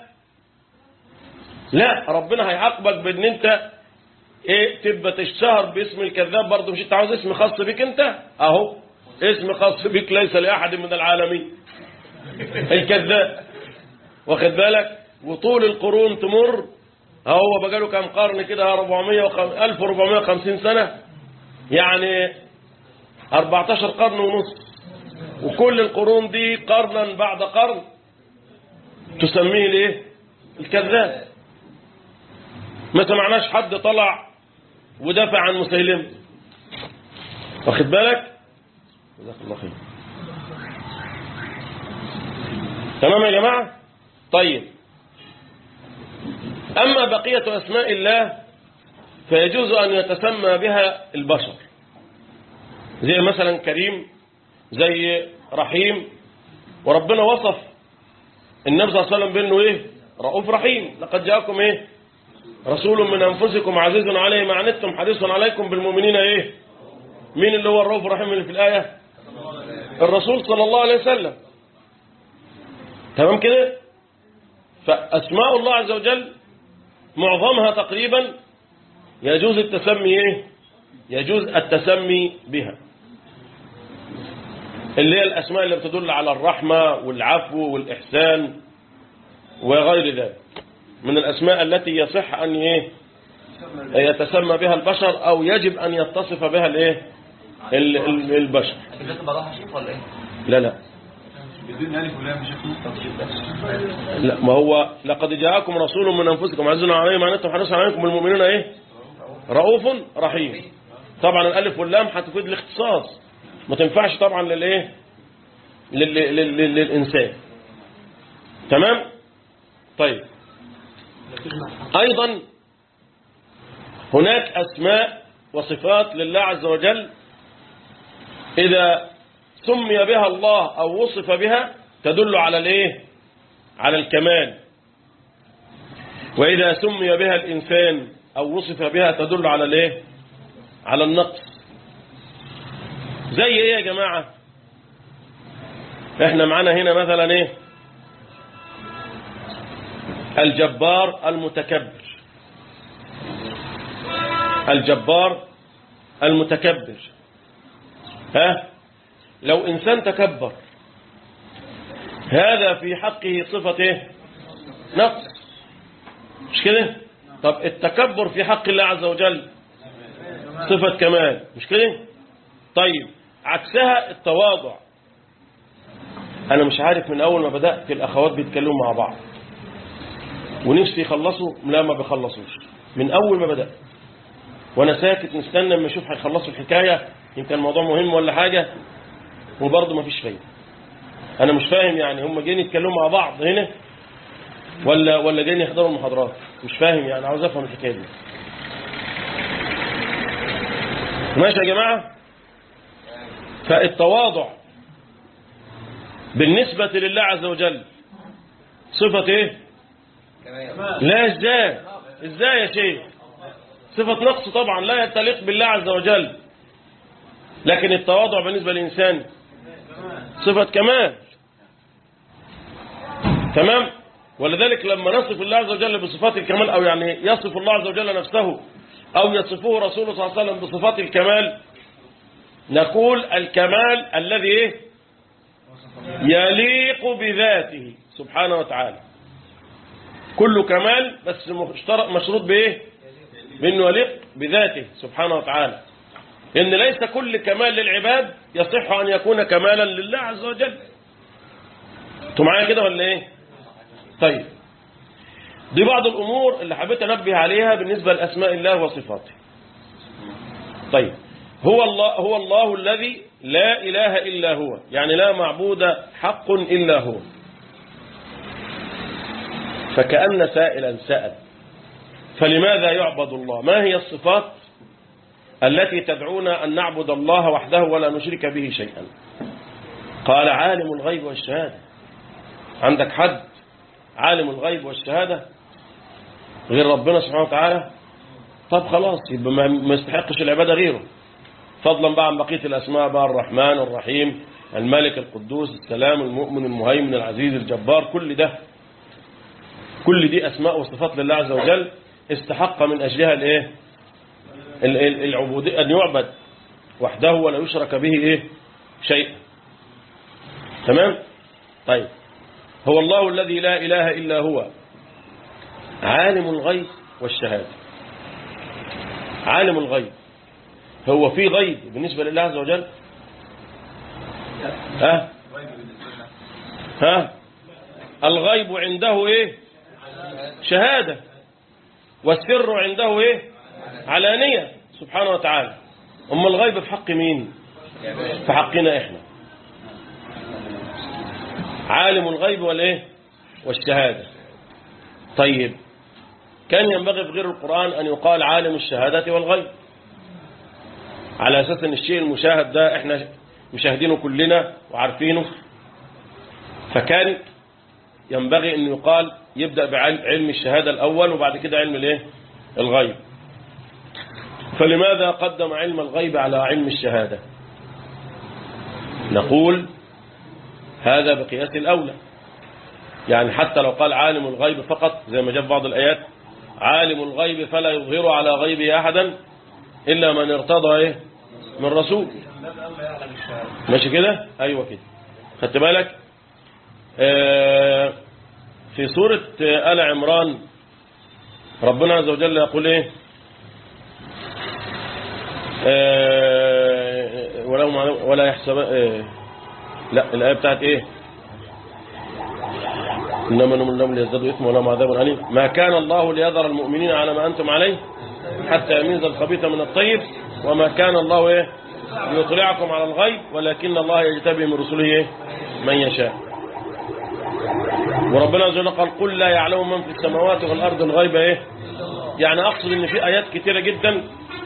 لا ربنا هيعاقبك بان انت ايه تبقى تشتهر باسم الكذاب برضه مش انت عاوز اسم خاص بك انت اهو اسم خاص بك ليس لاحد من العالمين الكذاب واخد بالك وطول القرون تمر هو بقى له كام قرن كده 400 وخم... 1450 سنة يعني 14 قرن ونص وكل القرون دي قرنا بعد قرن تسميه ليه الكذاب ما سمعناش حد طلع ودافع عن مسيلم واخد بالك جزاك الله خير تمام يا جماعة طيب أما بقية أسماء الله فيجوز أن يتسمى بها البشر زي مثلا كريم زي رحيم وربنا وصف النبي صلى الله عليه وسلم بأنه إيه رؤوف رحيم لقد جاءكم إيه رسول من أنفسكم عزيز عليه ما عنتم حريص عليكم بالمؤمنين إيه مين اللي هو الرؤوف الرحيم اللي في الآية الرسول صلى الله عليه وسلم تمام كده فأسماء الله عز وجل معظمها تقريبا يجوز التسمي ايه يجوز التسمي بها اللي هي الأسماء اللي بتدل على الرحمة والعفو والإحسان وغير ذلك من الأسماء التي يصح أن ايه يتسمى بها البشر أو يجب أن يتصف بها الايه ال- ال- البشر كده بضاعة شيخ ولا ايه؟ لا لا بدون ألف ولام شيخ لا ما هو لقد جاءكم رسول من أنفسكم عزيز عليه ما أنتم حريص عليكم بالمؤمنين إيه رؤوف رحيم طبعا الألف واللام هتفيد الاختصاص ما تنفعش طبعا للإيه لل... لل... لل... للإنسان تمام طيب أيضا هناك أسماء وصفات لله عز وجل إذا سمي بها الله أو وصف بها تدل على الإيه على الكمال وإذا سمي بها الإنسان أو وصف بها تدل على الإيه على النقص زي إيه يا جماعة إحنا معانا هنا مثلا إيه الجبار المتكبر الجبار المتكبر ها لو إنسان تكبر هذا في حقه صفة إيه؟ نقص مش كده طب التكبر في حق الله عز وجل صفة كمال مش كده طيب عكسها التواضع أنا مش عارف من أول ما بدأت الأخوات بيتكلموا مع بعض ونفسي يخلصوا لا ما بيخلصوش من أول ما بدأت وأنا ساكت مستنى اما أشوف هيخلصوا الحكاية يمكن الموضوع مهم ولا حاجة وبرضه ما فيش فايدة أنا مش فاهم يعني هم جايين يتكلموا مع بعض هنا ولا ولا جايين يحضروا المحاضرات مش فاهم يعني عاوز أفهم الحكاية دي ماشي يا جماعة فالتواضع بالنسبة لله عز وجل صفة ايه لا ازاي ازاي يا شيخ صفة نقص طبعا لا يتليق بالله عز وجل لكن التواضع بالنسبة للإنسان صفة كمال تمام ولذلك لما نصف الله عز وجل بصفات الكمال أو يعني يصف الله عز وجل نفسه أو يصفه رسوله صلى الله عليه وسلم بصفات الكمال نقول الكمال الذي إيه؟ يليق بذاته سبحانه وتعالى كل كمال بس مشترط مشروط بإيه بأنه يليق بذاته سبحانه وتعالى إن ليس كل كمال للعباد يصح أن يكون كمالا لله عز وجل انتوا معايا كده ولا ايه طيب دي بعض الامور اللي حبيت انبه عليها بالنسبه لاسماء الله وصفاته طيب هو الله هو الله الذي لا اله الا هو يعني لا معبود حق الا هو فكأن سائلا سأل فلماذا يعبد الله ما هي الصفات التي تدعونا أن نعبد الله وحده ولا نشرك به شيئا قال عالم الغيب والشهادة عندك حد عالم الغيب والشهادة غير ربنا سبحانه وتعالى طب خلاص يبقى ما ما يستحقش العبادة غيره فضلا بقى عن بقية الأسماء بقى الرحمن الرحيم الملك القدوس السلام المؤمن المهيمن العزيز الجبار كل ده كل دي أسماء وصفات لله عز وجل استحق من أجلها الإيه ال- ال- العبودية أن يعبد وحده ولا يشرك به إيه شيء تمام طيب هو الله الذي لا إله إلا هو عالم الغيب والشهادة عالم الغيب هو في غيب بالنسبة لله عز وجل ها ها الغيب عنده ايه شهادة والسر عنده ايه علانية سبحانه وتعالى أما الغيب في حق مين في حقنا احنا عالم الغيب والايه والشهادة طيب كان ينبغي في غير القرآن أن يقال عالم الشهادة والغيب على أساس أن الشيء المشاهد ده احنا مشاهدينه كلنا وعارفينه فكان ينبغي أن يقال يبدأ بعلم الشهادة الأول وبعد كده علم الايه الغيب فلماذا قدم علم الغيب على علم الشهادة نقول هذا بقياس الأولى يعني حتى لو قال عالم الغيب فقط زي ما جاء في بعض الآيات عالم الغيب فلا يظهر على غيبه أحدا إلا من ارتضى إيه من رسول ماشي كده أيوة كده خدت بالك آه في سورة آه آل عمران ربنا عز وجل يقول إيه آه ولا ولا يحسب آه لا الآية بتاعت إيه إنما نم النمل يزداد إثم ولهم عذاب أليم ما كان الله ليذر المؤمنين على ما أنتم عليه حتى يميز الخبيث من الطيب وما كان الله إيه ليطلعكم على الغيب ولكن الله يجتبي من رسله إيه من يشاء وربنا عز وجل قال قل لا يعلم من في السماوات والأرض الغيب إيه يعني أقصد إن في آيات كتيرة جدا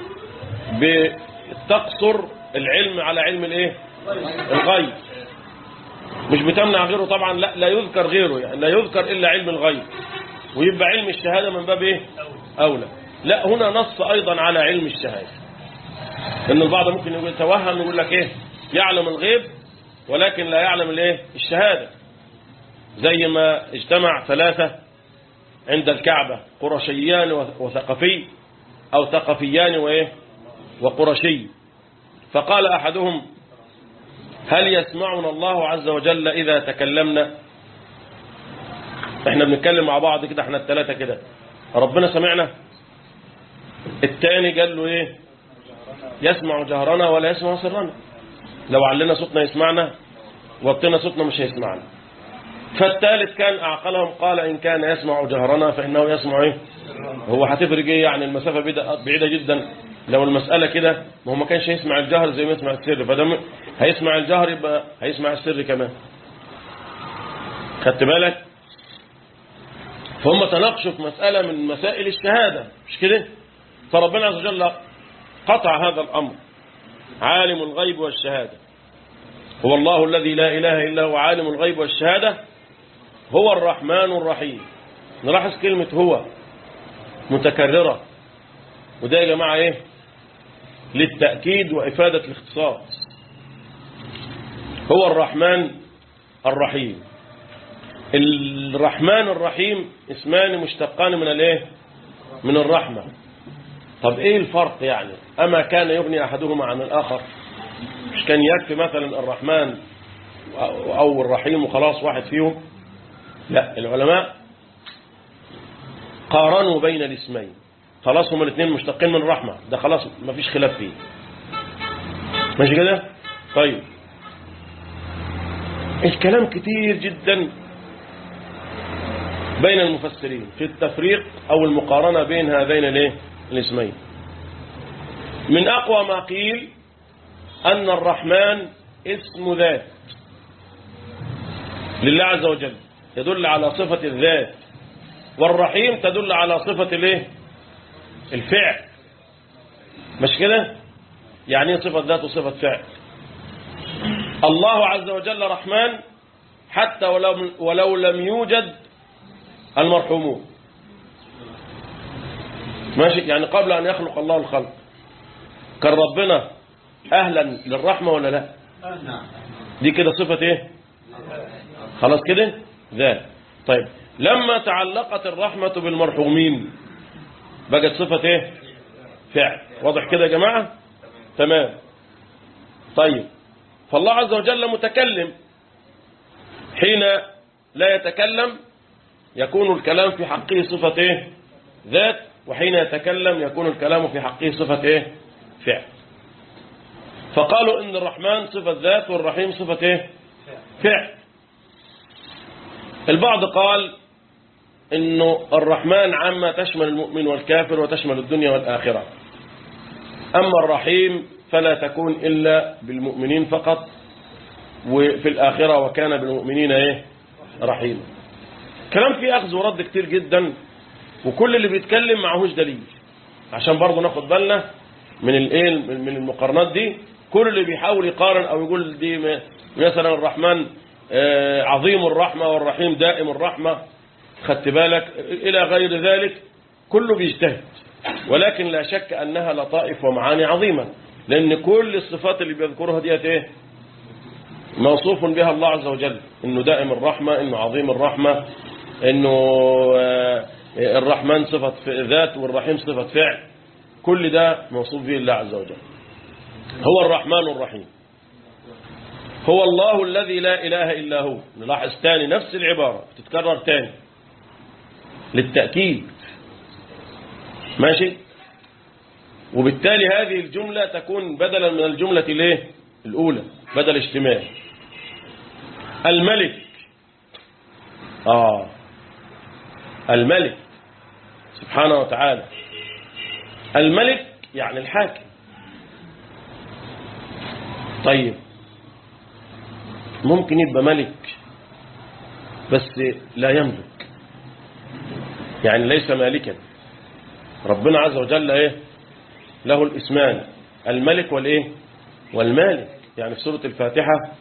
بتقصر العلم على علم الإيه الغيب مش بتمنع غيره طبعا لا لا يذكر غيره يعني لا يذكر إلا علم الغيب ويبقى علم الشهادة من باب إيه أولى لا هنا نص أيضا على علم الشهادة إن البعض ممكن يقول يتوهم يقول لك إيه يعلم الغيب ولكن لا يعلم الإيه الشهادة زي ما اجتمع ثلاثة عند الكعبة قرشيان وثقفي أو ثقفيان وإيه وقرشي فقال أحدهم هل يسمعنا الله عز وجل إذا تكلمنا احنا بنتكلم مع بعض كده احنا الثلاثة كده ربنا سمعنا الثاني قال له ايه يسمع جهرنا ولا يسمع سرنا لو علنا صوتنا يسمعنا وطينا صوتنا مش هيسمعنا فالثالث كان أعقلهم قال إن كان يسمع جهرنا فإنه يسمع إيه هو هتفرق إيه يعني المسافة بعيدة جدا لو المسألة كده ما هو ما كانش يسمع الجهر زي ما يسمع السر فده هيسمع الجهر يبقى هيسمع السر كمان خدت بالك فهم تناقشوا في مسألة من مسائل الشهادة مش كده فربنا عز وجل قطع هذا الأمر عالم الغيب والشهادة هو الله الذي لا إله إلا هو عالم الغيب والشهادة هو الرحمن الرحيم نلاحظ كلمة هو متكررة وده يا جماعة ايه للتأكيد وإفادة الاختصاص هو الرحمن الرحيم الرحمن الرحيم اسمان مشتقان من الايه من الرحمة طب ايه الفرق يعني اما كان يغني احدهما عن الاخر مش كان يكفي مثلا الرحمن او الرحيم وخلاص واحد فيهم لا العلماء قارنوا بين الاسمين خلاص هما الاثنين مشتقين من الرحمة ده خلاص ما فيش خلاف فيه ماشي كده طيب الكلام كتير جدا بين المفسرين في التفريق أو المقارنة بين هذين الايه الاسمين من أقوى ما قيل أن الرحمن اسم ذات لله عز وجل يدل على صفة الذات والرحيم تدل على صفة الايه الفعل مش كده يعني ايه صفة ذات وصفة فعل الله عز وجل رحمن حتى ولو, ولو لم يوجد المرحومون ماشي يعني قبل أن يخلق الله الخلق كان ربنا أهلا للرحمة ولا لا دي كده صفة ايه خلاص كده ذات طيب لما تعلقت الرحمة بالمرحومين بقت صفة ايه فعل واضح كده يا جماعة تمام طيب فالله عز وجل متكلم حين لا يتكلم يكون الكلام في حقه صفة ايه ذات وحين يتكلم يكون الكلام في حقه صفة ايه فعل فقالوا ان الرحمن صفة ذات والرحيم صفة ايه فعل البعض قال انه الرحمن عما تشمل المؤمن والكافر وتشمل الدنيا والآخرة أما الرحيم فلا تكون إلا بالمؤمنين فقط وفي الآخرة وكان بالمؤمنين إيه رحيما كلام فيه أخذ ورد كتير جدا وكل اللي بيتكلم معهوش دليل عشان برضه ناخد بالنا من الايه من المقارنات دي كل اللي بيحاول يقارن او يقول دي م- مثلا الرحمن آه، عظيم الرحمة والرحيم دائم الرحمة خدت بالك إلى غير ذلك كله بيجتهد ولكن لا شك أنها لطائف ومعاني عظيمة لأن كل الصفات اللي بيذكرها ديت إيه موصوف بها الله عز وجل إنه دائم الرحمة إنه عظيم الرحمة إنه آه، الرحمن صفة ذات والرحيم صفة فعل كل ده موصوف به الله عز وجل هو الرحمن الرحيم هو الله الذي لا إله إلا هو نلاحظ تاني نفس العبارة تتكرر تاني للتأكيد ماشي وبالتالي هذه الجملة تكون بدلا من الجملة الايه الأولى بدل اجتماع الملك آه الملك سبحانه وتعالى الملك يعني الحاكم طيب ممكن يبقى ملك بس لا يملك يعني ليس مالكا ربنا عز وجل ايه له الاسمان الملك والايه والمالك يعني في سورة الفاتحة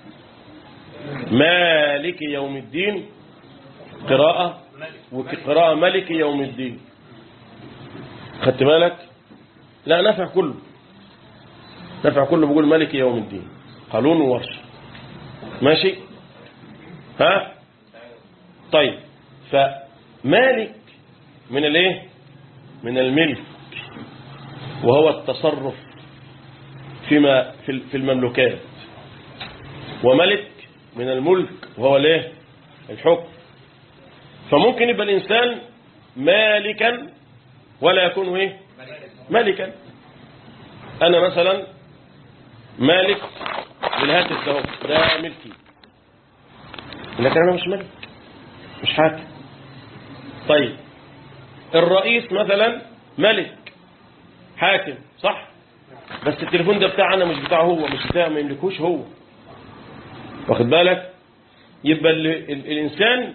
مالك يوم الدين قراءة وقراءة ملك يوم الدين خدت بالك لا نفع كله نفع كله بيقول ملك يوم الدين قالون وورش ماشي ها طيب فمالك من الايه من الملك وهو التصرف فيما في في المملوكات وملك من الملك وهو الايه الحكم فممكن يبقى الانسان مالكا ولا يكون ايه ملكا انا مثلا مالك للهاتف ده ده ملكي لكن انا مش ملك مش حاكم طيب الرئيس مثلا ملك حاكم صح بس التليفون ده بتاعنا مش بتاعه هو مش بتاعه ما يملكوش هو واخد بالك يبقى ال ال الإنسان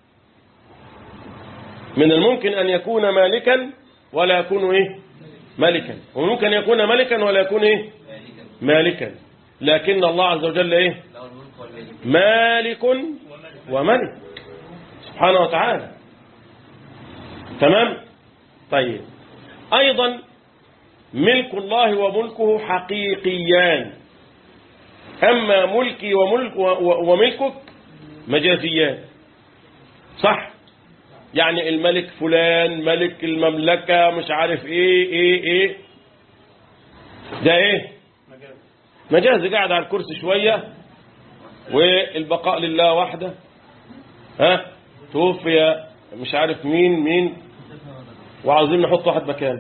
من الممكن أن يكون مالكا ولا يكون إيه ملكا وممكن يكون ملكا ولا يكون إيه مالكا لكن الله عز وجل إيه مالك وملك سبحانه وتعالى تمام طيب أيضا ملك الله وملكه حقيقيان أما ملكي وملك وملكك مجازيان صح يعني الملك فلان ملك المملكة مش عارف ايه ايه ايه ده ايه مجاز قاعد على الكرسي شوية والبقاء لله وحده ها توفي مش عارف مين مين وعاوزين نحط واحد مكانه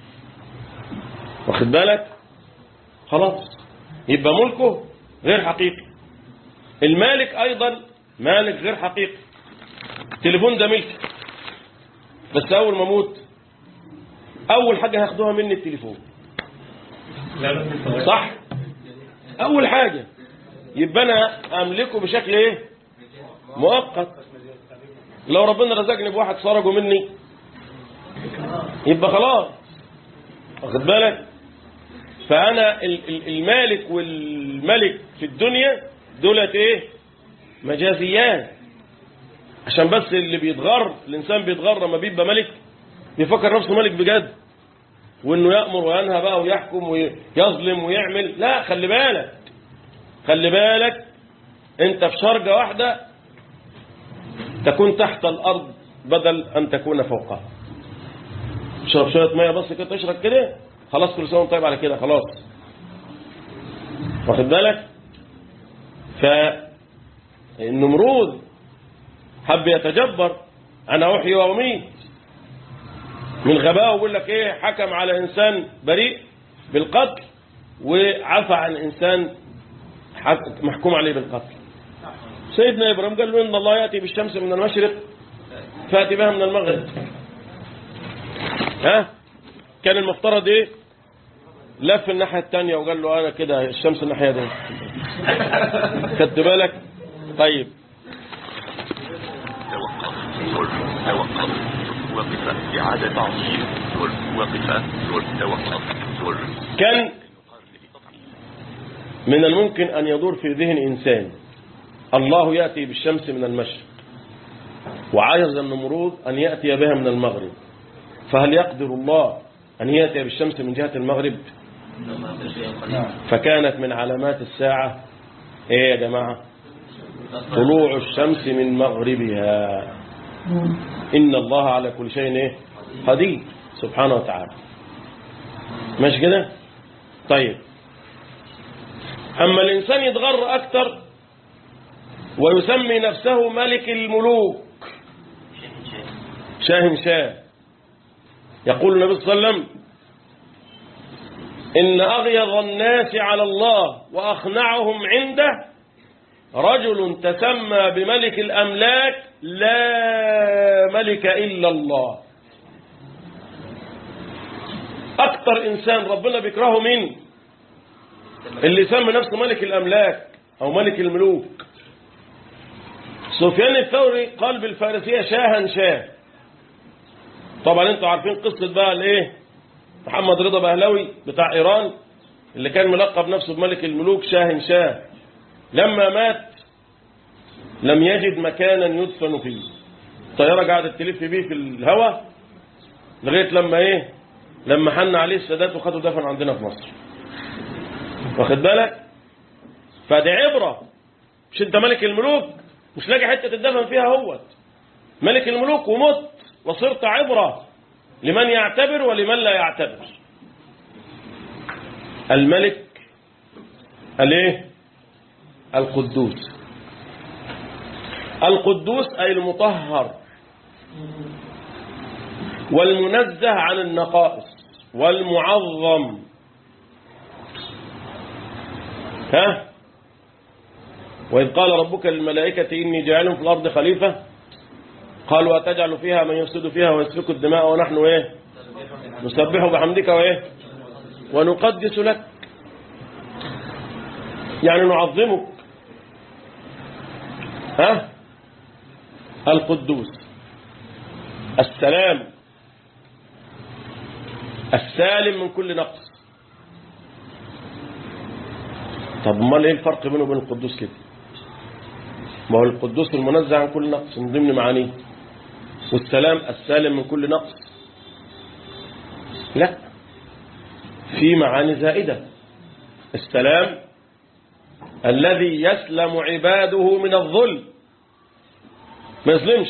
واخد بالك خلاص يبقى ملكه غير حقيقي المالك ايضا مالك غير حقيقي التليفون ده ملك بس اول ما اموت اول حاجه هياخدوها مني التليفون لا لا صح اول حاجه يبقى انا املكه بشكل ايه مؤقت لو ربنا رزقني بواحد سرقه مني يبقى خلاص واخد بالك فانا ال- ال- المالك والملك في الدنيا دولت ايه مجازيات عشان بس اللي بيتغر الانسان بيتغر لما بيبقى ملك بيفكر نفسه ملك بجد وانه يأمر وينهى بقى ويحكم ويظلم ويعمل لا خلي بالك خلي بالك انت في شرجة واحدة تكون تحت الارض بدل ان تكون فوقها تشرب شوية مية بس كده تشرب كده خلاص كل سنة وانت طيب على كده خلاص واخد بالك فالنمرود حب يتجبر انا احيي واميت من غباء ويقول لك ايه حكم على انسان بريء بالقتل وعفى عن انسان حك- محكوم عليه بالقتل سيدنا ابراهيم قال له ان الله ياتي بالشمس من المشرق فاتي بها من المغرب ها كان المفترض ايه لف الناحيه الثانيه وقال له انا كده الشمس الناحيه دي خدت بالك طيب توقف زر توقف وقف إعادة تعطيل زر وقف زر توقف زر كان من الممكن أن يدور في ذهن إنسان الله يأتي بالشمس من المشرق وعايز النمرود أن يأتي بها من المغرب فهل يقدر الله أن يأتي بالشمس من جهة المغرب فكانت من علامات الساعة إيه يا جماعة طلوع الشمس من مغربها إن الله على كل شيء إيه قدير سبحانه وتعالى ماشي كده طيب أما الإنسان يتغر أكتر ويسمي نفسه ملك الملوك شاهم شاه يقول النبي صلى الله عليه وسلم إن أغيظ الناس على الله وأخنعهم عنده رجل تسمى بملك الأملاك لا ملك إلا الله أكتر إنسان ربنا بيكرهه مين اللي يسمى نفسه ملك الأملاك أو ملك الملوك سفيان الثوري قال بالفارسية شاها شاه طبعا انتوا عارفين قصة بقى الايه محمد رضا بهلوي بتاع ايران اللي كان ملقب نفسه بملك الملوك شاه شاه لما مات لم يجد مكانا يدفن فيه الطيارة قعدت تلف بيه في الهواء لغاية لما ايه لما حن عليه السادات وخدوا دفن عندنا في مصر واخد بالك فدي عبرة مش انت ملك الملوك مش لاقي حتة تدفن فيها هوت ملك الملوك ومت وصرت عبرة لمن يعتبر ولمن لا يعتبر الملك الايه القدوس القدوس أي المطهر والمنزه عن النقائص والمعظم ها وإذ قال ربك للملائكة إني جاعل في الأرض خليفة قالوا أتجعل فيها من يفسد فيها ويسفك الدماء ونحن إيه نسبح بحمدك وإيه ونقدس لك يعني نعظمك ها القدوس السلام السالم من كل نقص طب امال ايه الفرق بينه وبين القدوس كده ما هو القدوس المنزه عن كل نقص من ضمن معانيه والسلام السالم من كل نقص لا في معاني زائدة السلام الذي يسلم عباده من الظلم ما يظلمش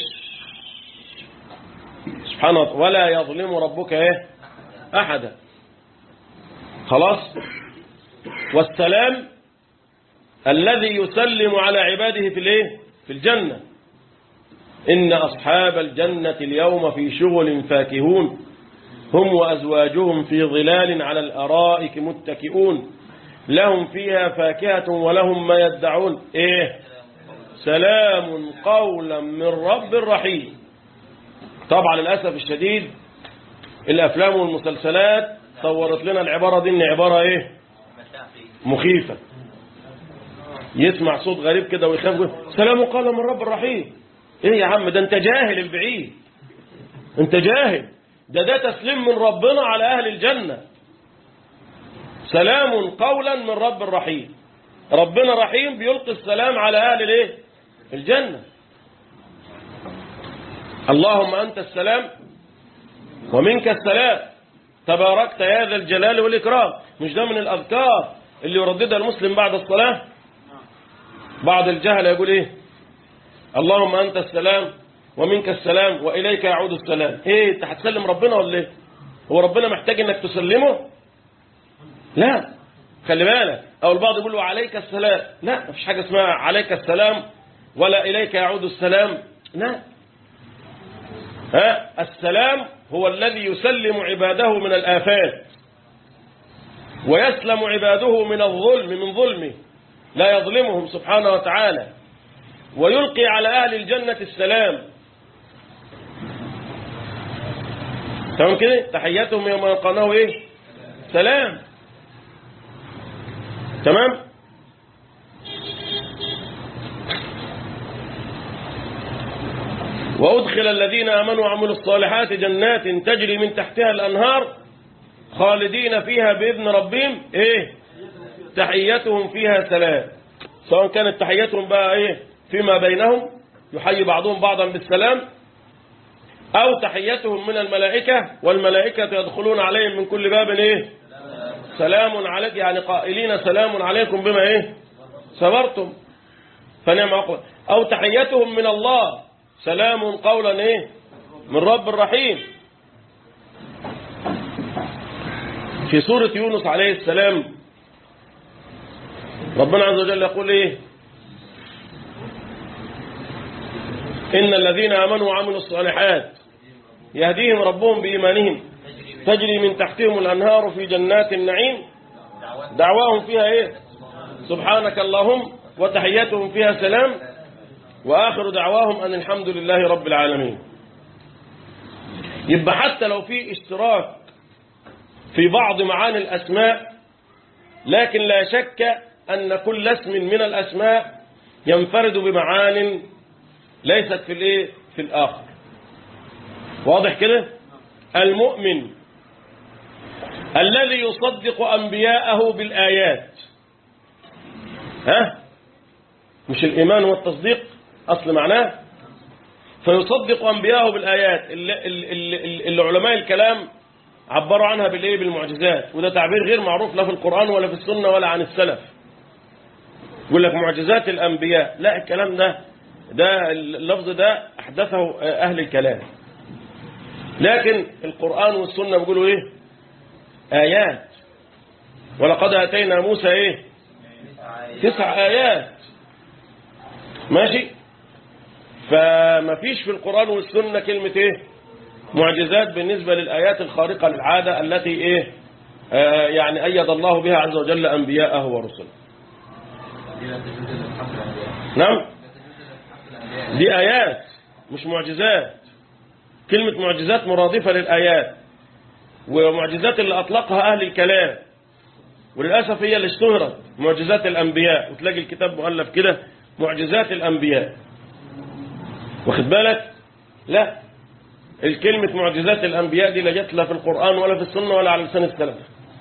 سبحانه وتعالى ولا يظلم ربك ايه احدا خلاص والسلام الذي يسلم على عباده في الايه في الجنة إن أصحاب الجنة اليوم في شغل فاكهون هم وأزواجهم في ظلال على الأرائك متكئون لهم فيها فاكهة ولهم ما يدعون إيه سلام قولا من رب رحيم طبعا للأسف الشديد الأفلام والمسلسلات صورت لنا العبارة دي إن عبارة إيه مخيفة يسمع صوت غريب كده ويخاف يقول سلام قال من رب الرحيم ايه يا عم ده انت جاهل البعيد انت جاهل ده ده تسليم من ربنا على اهل الجنة سلام قولا من رب الرحيم ربنا رحيم بيلقي السلام على اهل الايه الجنة اللهم انت السلام ومنك السلام تباركت يا ذا الجلال والاكرام مش ده من الاذكار اللي يرددها المسلم بعد الصلاه بعض الجهل يقول ايه اللهم انت السلام ومنك السلام واليك يعود السلام ايه انت هتسلم ربنا ولا ايه هو ربنا محتاج انك تسلمه لا خلي بالك او البعض يقول له عليك السلام لا مفيش حاجه اسمها عليك السلام ولا اليك يعود السلام لا ها السلام هو الذي يسلم عباده من الآفات ويسلم عباده من الظلم من ظلمه لا يظلمهم سبحانه وتعالى ويلقي على أهل الجنة السلام تمام كده تحياتهم يوم يلقونه ايه سلام تمام وأدخل الذين آمنوا وعملوا الصالحات جنات تجري من تحتها الأنهار خالدين فيها بإذن ربهم إيه تحيتهم فيها سلام سواء كانت تحيتهم بقى إيه فيما بينهم يحيي بعضهم بعضا بالسلام أو تحيتهم من الملائكة والملائكة يدخلون عليهم من كل باب إيه سلام عليك يعني قائلين سلام عليكم بما إيه صبرتم فنعم عقبة أو تحيتهم من الله سلام قولا إيه من رب الرحيم في سورة يونس عليه السلام ربنا عز وجل يقول إيه إن الذين آمنوا وعملوا الصالحات يهديهم ربهم بإيمانهم تجري من تحتهم الأنهار في جنات النعيم دعواهم فيها إيه سبحانك اللهم وتحياتهم فيها سلام وآخر دعواهم أن الحمد لله رب العالمين يبقى حتى لو في اشتراك في بعض معاني الأسماء لكن لا شك أن كل اسم من الأسماء ينفرد بمعان ليست في الايه في الآخر واضح كده المؤمن الذي يصدق أنبياءه بالآيات ها مش الإيمان والتصديق أصل معناه فيصدق أنبياءه بالآيات اللي, اللي, اللي علماء الكلام عبروا عنها بالإيه بالمعجزات وده تعبير غير معروف لا في القرآن ولا في السنة ولا عن السلف يقول لك معجزات الأنبياء لا الكلام ده ده اللفظ ده أحدثه أهل الكلام لكن القرآن والسنة بيقولوا إيه آيات ولقد أتينا موسى إيه تسع آيات ماشي فما فيش في القرآن والسنة كلمة إيه معجزات بالنسبة للآيات الخارقة للعادة التي إيه آه يعني أيد الله بها عز وجل أنبياءه ورسله نعم دي آيات مش معجزات كلمة معجزات مرادفة للآيات ومعجزات اللي أطلقها أهل الكلام وللأسف هي اللي اشتهرت معجزات الأنبياء وتلاقي الكتاب مؤلف كده معجزات الأنبياء واخد بالك لا الكلمة معجزات الأنبياء دي لا جت لا في القرآن ولا في السنة ولا على لسان السلف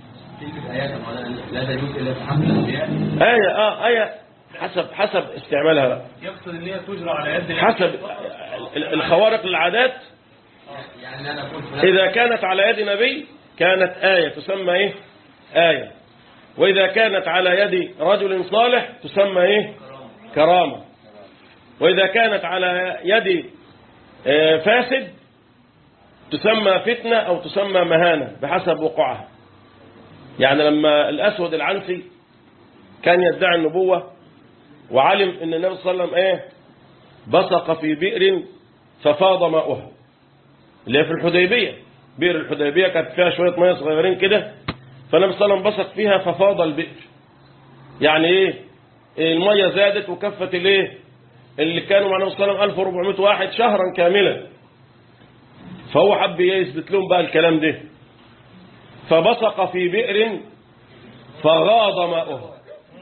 لا تجوز الا في حق الانبياء آية آه آية حسب حسب استعمالها بقى يقصد ان هي تجرى على يد حسب ال- الخوارق للعادات يعني انا اقول فلان إذا كانت على يد نبي كانت آية تسمى إيه آية وإذا كانت على يد رجل صالح تسمى إيه كرامة وإذا كانت على يد آه، فاسد تسمى فتنة أو تسمى مهانة بحسب وقوعها يعني لما الأسود العنسي كان يدعي النبوة وعلم أن النبي صلى الله عليه وسلم إيه بصق في بئر ففاض ماؤها اللي هي في الحديبية بئر الحديبية كانت فيها شوية مية صغيرين كده فالنبي صلى الله عليه وسلم بصق فيها ففاض البئر يعني ايه المية زادت وكفت الايه اللي كانوا مع النبي صلى الله عليه وسلم 1400 واحد شهرا كاملا فهو حب يثبت لهم بقى الكلام ده فبصق في بئر فغاض ماؤها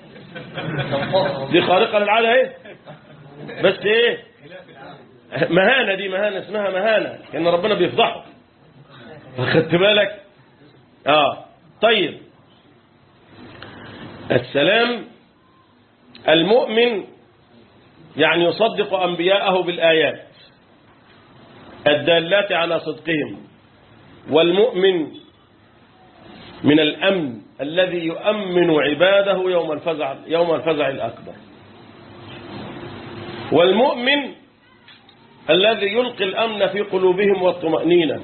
دي خارقة للعادة ايه بس ايه مهانة دي مهانة اسمها مهانة كأن ربنا بيفضحه خدت بالك اه طيب السلام المؤمن يعني يصدق أنبياءه بالآيات الدالات على صدقهم والمؤمن من الأمن الذي يؤمن عباده يوم الفزع يوم الفزع الأكبر والمؤمن الذي يلقي الأمن في قلوبهم والطمأنينة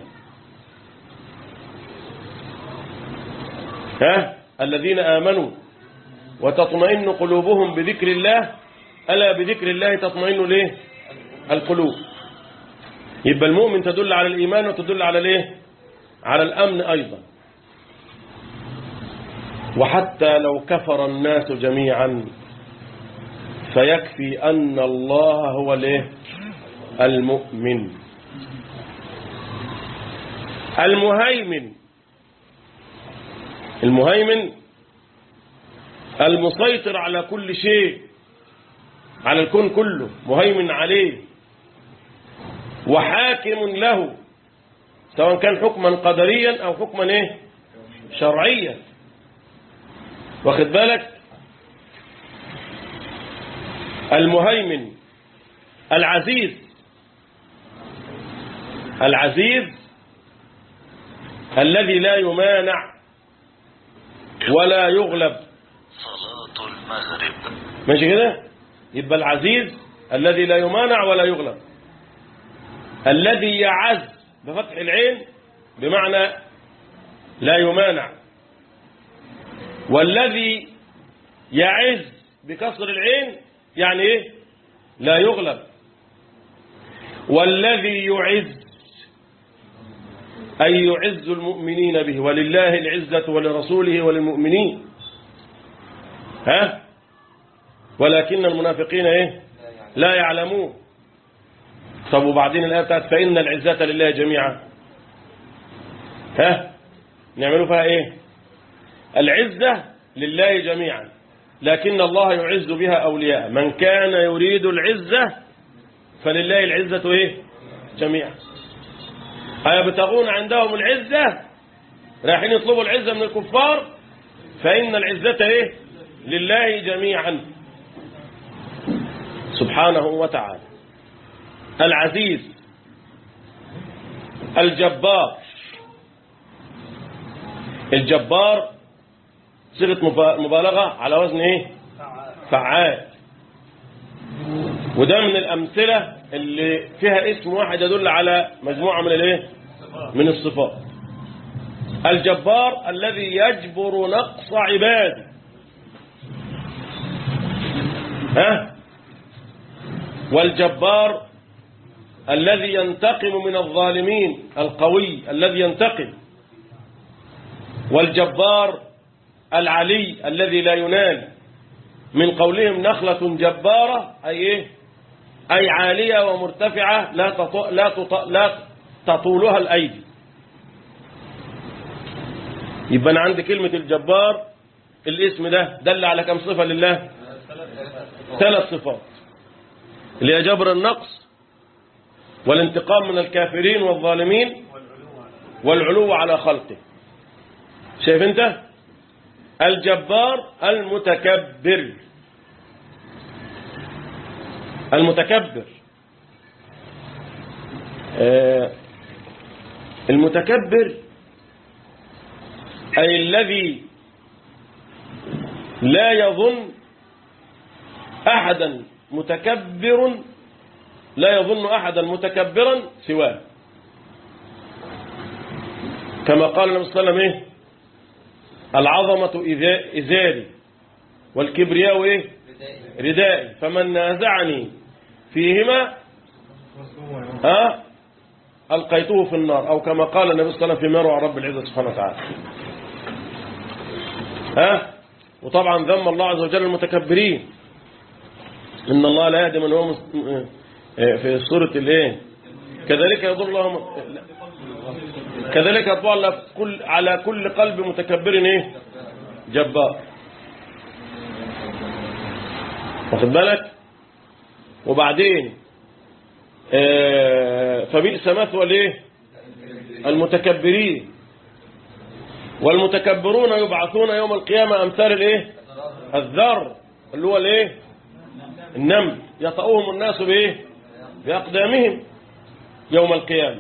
ها الذين آمنوا وتطمئن قلوبهم بذكر الله ألا بذكر الله تطمئن ليه القلوب يبقى المؤمن تدل على الإيمان وتدل على ليه على الأمن أيضا وحتى لو كفر الناس جميعا فيكفي أن الله هو الايه المؤمن المهيمن المهيمن المسيطر على كل شيء على الكون كله مهيمن عليه وحاكم له سواء كان حكما قدريا أو حكما ايه شرعيا واخد بالك المهيمن العزيز العزيز الذي لا يمانع ولا يغلب صلاة المغرب ماشي كده يبقى العزيز الذي لا يمانع ولا يغلب الذي يعز بفتح العين بمعنى لا يمانع والذي يعز بكسر العين يعني ايه لا يغلب والذي يعز أي يعز المؤمنين به ولله العزة ولرسوله وللمؤمنين ها ولكن المنافقين ايه لا يعلمون طب وبعدين الآية بتاعت فإن العزة لله جميعا ها نعملوا فيها ايه العزة لله جميعا لكن الله يعز بها أولياء من كان يريد العزة فلله العزة ايه جميعا أيبتغون عندهم العزة رايحين يطلبوا العزة من الكفار فإن العزة ايه لله جميعا سبحانه وتعالى العزيز الجبار الجبار صيغة مبا- مبالغة على وزن ايه فعال وده من الأمثلة اللي فيها اسم واحد يدل على مجموعة من الايه من الصفات الجبار الذي يجبر نقص عباده ها والجبار الذي ينتقم من الظالمين القوي الذي ينتقم والجبار العلي الذي لا ينال من قولهم نخلة جبارة أي إيه؟ أي عالية ومرتفعة لا تط... لا تط... لا تطولها الأيدي يبقى أنا عندي كلمة الجبار الاسم ده دل على كم صفة لله ثلاث صفات اللي هي جبر النقص والانتقام من الكافرين والظالمين والعلو على خلقه شايف انت الجبار المتكبر المتكبر آه، المتكبر أي الذي لا يظن أحدا متكبر لا يظن أحدا متكبرا سواه كما قال النبي صلى الله عليه وسلم إيه؟ العظمة إذا- إزاري والكبرياء إيه؟ ردائي فمن نازعني فيهما ها ألقيته في النار أو كما قال النبي صلى الله عليه وسلم في مروع رب العزة سبحانه وتعالى ها وطبعا ذم الله عز وجل المتكبرين إن الله لا يهدي من هو مس- في سورة الايه كذلك يضل الله م- كذلك يطبع الله في كل على كل قلب متكبر ايه جبار واخد بالك وبعدين آه، فبئس مثوى الايه المتكبرين والمتكبرون يبعثون يوم القيامة أمثال الايه الذر اللي هو الايه النمل يطأوهم الناس بايه بأقدامهم يوم القيامة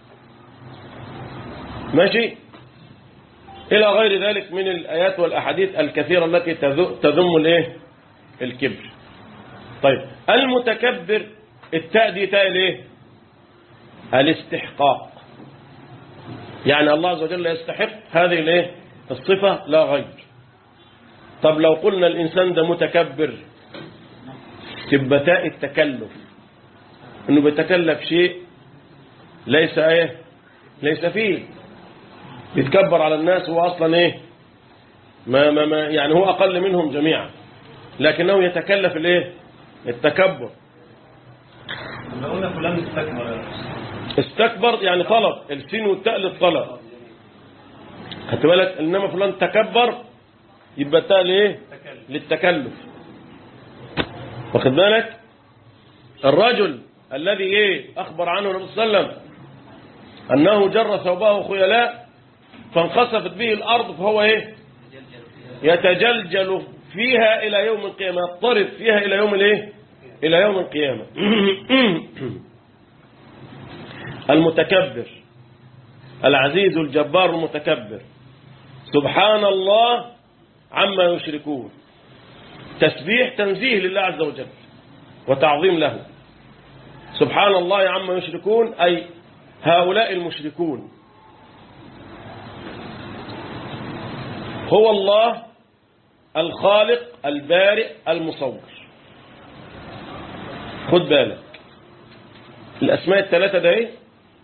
ماشي إلى غير ذلك من الآيات والأحاديث الكثيرة التي تذ- تذم الايه الكبر طيب المتكبر التاء دي تاء الايه الاستحقاق يعني الله عز وجل يستحق هذه الايه الصفة لا غير طب لو قلنا الإنسان ده متكبر تبقى تاء التكلف انه بيتكلف شيء ليس ايه ليس فيه بيتكبر على الناس هو اصلا ايه ما ما ما يعني هو اقل منهم جميعا لكنه يتكلف الايه التكبر لما قلنا فلان استكبر استكبر يعني طلب السين والتاء للطلب خدت بالك انما فلان تكبر يبقى التاء لايه للتكلف واخد بالك الرجل الذي ايه اخبر عنه النبي صلى الله عليه وسلم انه جر ثوبه خيلاء فانخسفت به الارض فهو ايه يتجلجل فيها الى يوم القيامه يضطرب فيها الى يوم الايه الى يوم القيامه المتكبر العزيز الجبار المتكبر سبحان الله عما يشركون تسبيح تنزيه لله عز وجل وتعظيم له سبحان الله عما يشركون أي هؤلاء المشركون هو الله الخالق البارئ المصور خد بالك الأسماء الثلاثة ده ايه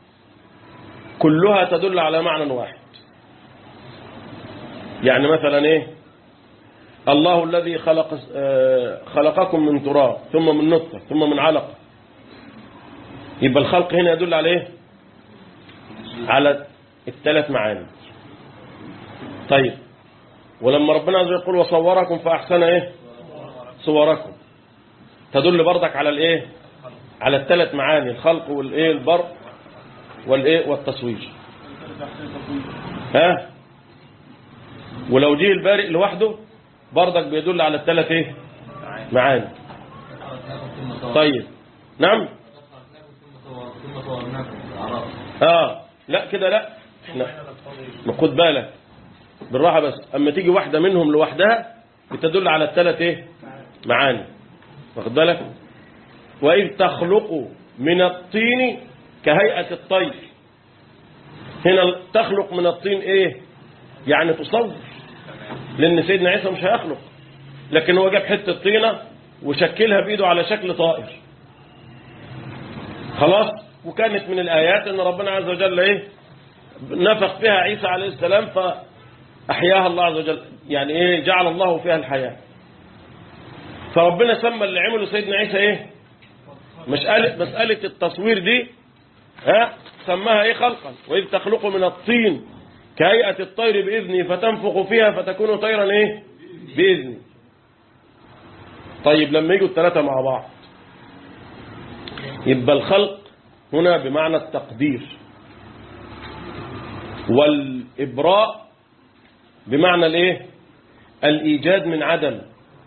كلها تدل على معنى واحد يعني مثلا ايه الله الذي خلق آه، خلقكم من تراب ثم من نطفة ثم من علقة يبقى الخلق هنا يدل على ايه على الثلاث معاني طيب ولما ربنا عز وجل يقول وصوركم فأحسن ايه صوركم تدل برضك على الايه على الثلاث معاني الخلق والايه البر والايه والتصوير ها ولو جه البارئ لوحده برضك بيدل على الثلاث ايه معاني طيب نعم ثم صورناكم في الأعراف اه لا كده لا احنا خد بالك بالراحه بس اما تيجي واحده منهم لوحدها بتدل على الثلاث ايه معاني واخد بالك واذ تخلق من الطين كهيئه الطير هنا تخلق من الطين ايه يعني تصور لان سيدنا عيسى مش هيخلق لكن هو جاب حته طينه وشكلها بايده على شكل طائر خلاص وكانت من الآيات أن ربنا عز وجل إيه نفخ فيها عيسى عليه السلام فأحياها الله عز وجل يعني إيه جعل الله فيها الحياة فربنا سمى اللي عمله سيدنا عيسى إيه مسألة, مسألة التصوير دي ها سماها إيه خلقا وإذ تخلق من الطين كهيئة الطير بإذني فتنفخ فيها فتكون طيرا إيه بإذني طيب لما يجوا الثلاثة مع بعض يبقى الخلق هنا بمعنى التقدير والإبراء بمعنى الايه الإيجاد من عدم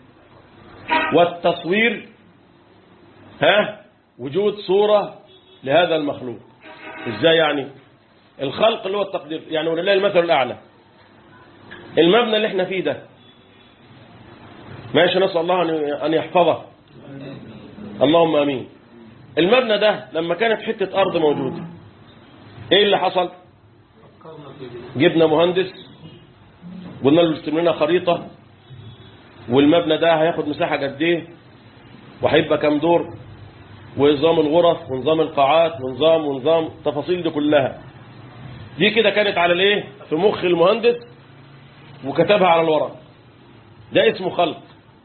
والتصوير ها وجود صورة لهذا المخلوق ازاي يعني الخلق اللي هو التقدير يعني ولله المثل الأعلى المبنى اللي احنا فيه ده ماشي نسأل الله أن- أن يحفظه اللهم أمين المبنى ده لما كانت حتة أرض موجودة إيه اللي حصل جبنا مهندس قلنا له ارسم لنا خريطة والمبنى ده هياخد مساحة قد ايه وهيبقى كام دور ونظام الغرف ونظام القاعات ونظام ونظام التفاصيل دي كلها دي كده كانت على الايه في مخ المهندس وكتبها على الورق ده اسمه خلق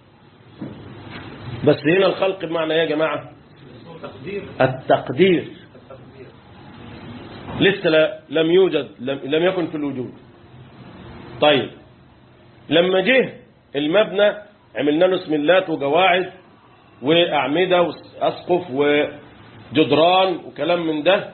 بس هنا الخلق بمعنى ايه يا جماعه تقدير التقدير لسه لا لم يوجد لم, لم يكن في الوجود طيب لما جه المبنى عملنا له اسملات وقواعد وأعمدة وأسقف وجدران وكلام من ده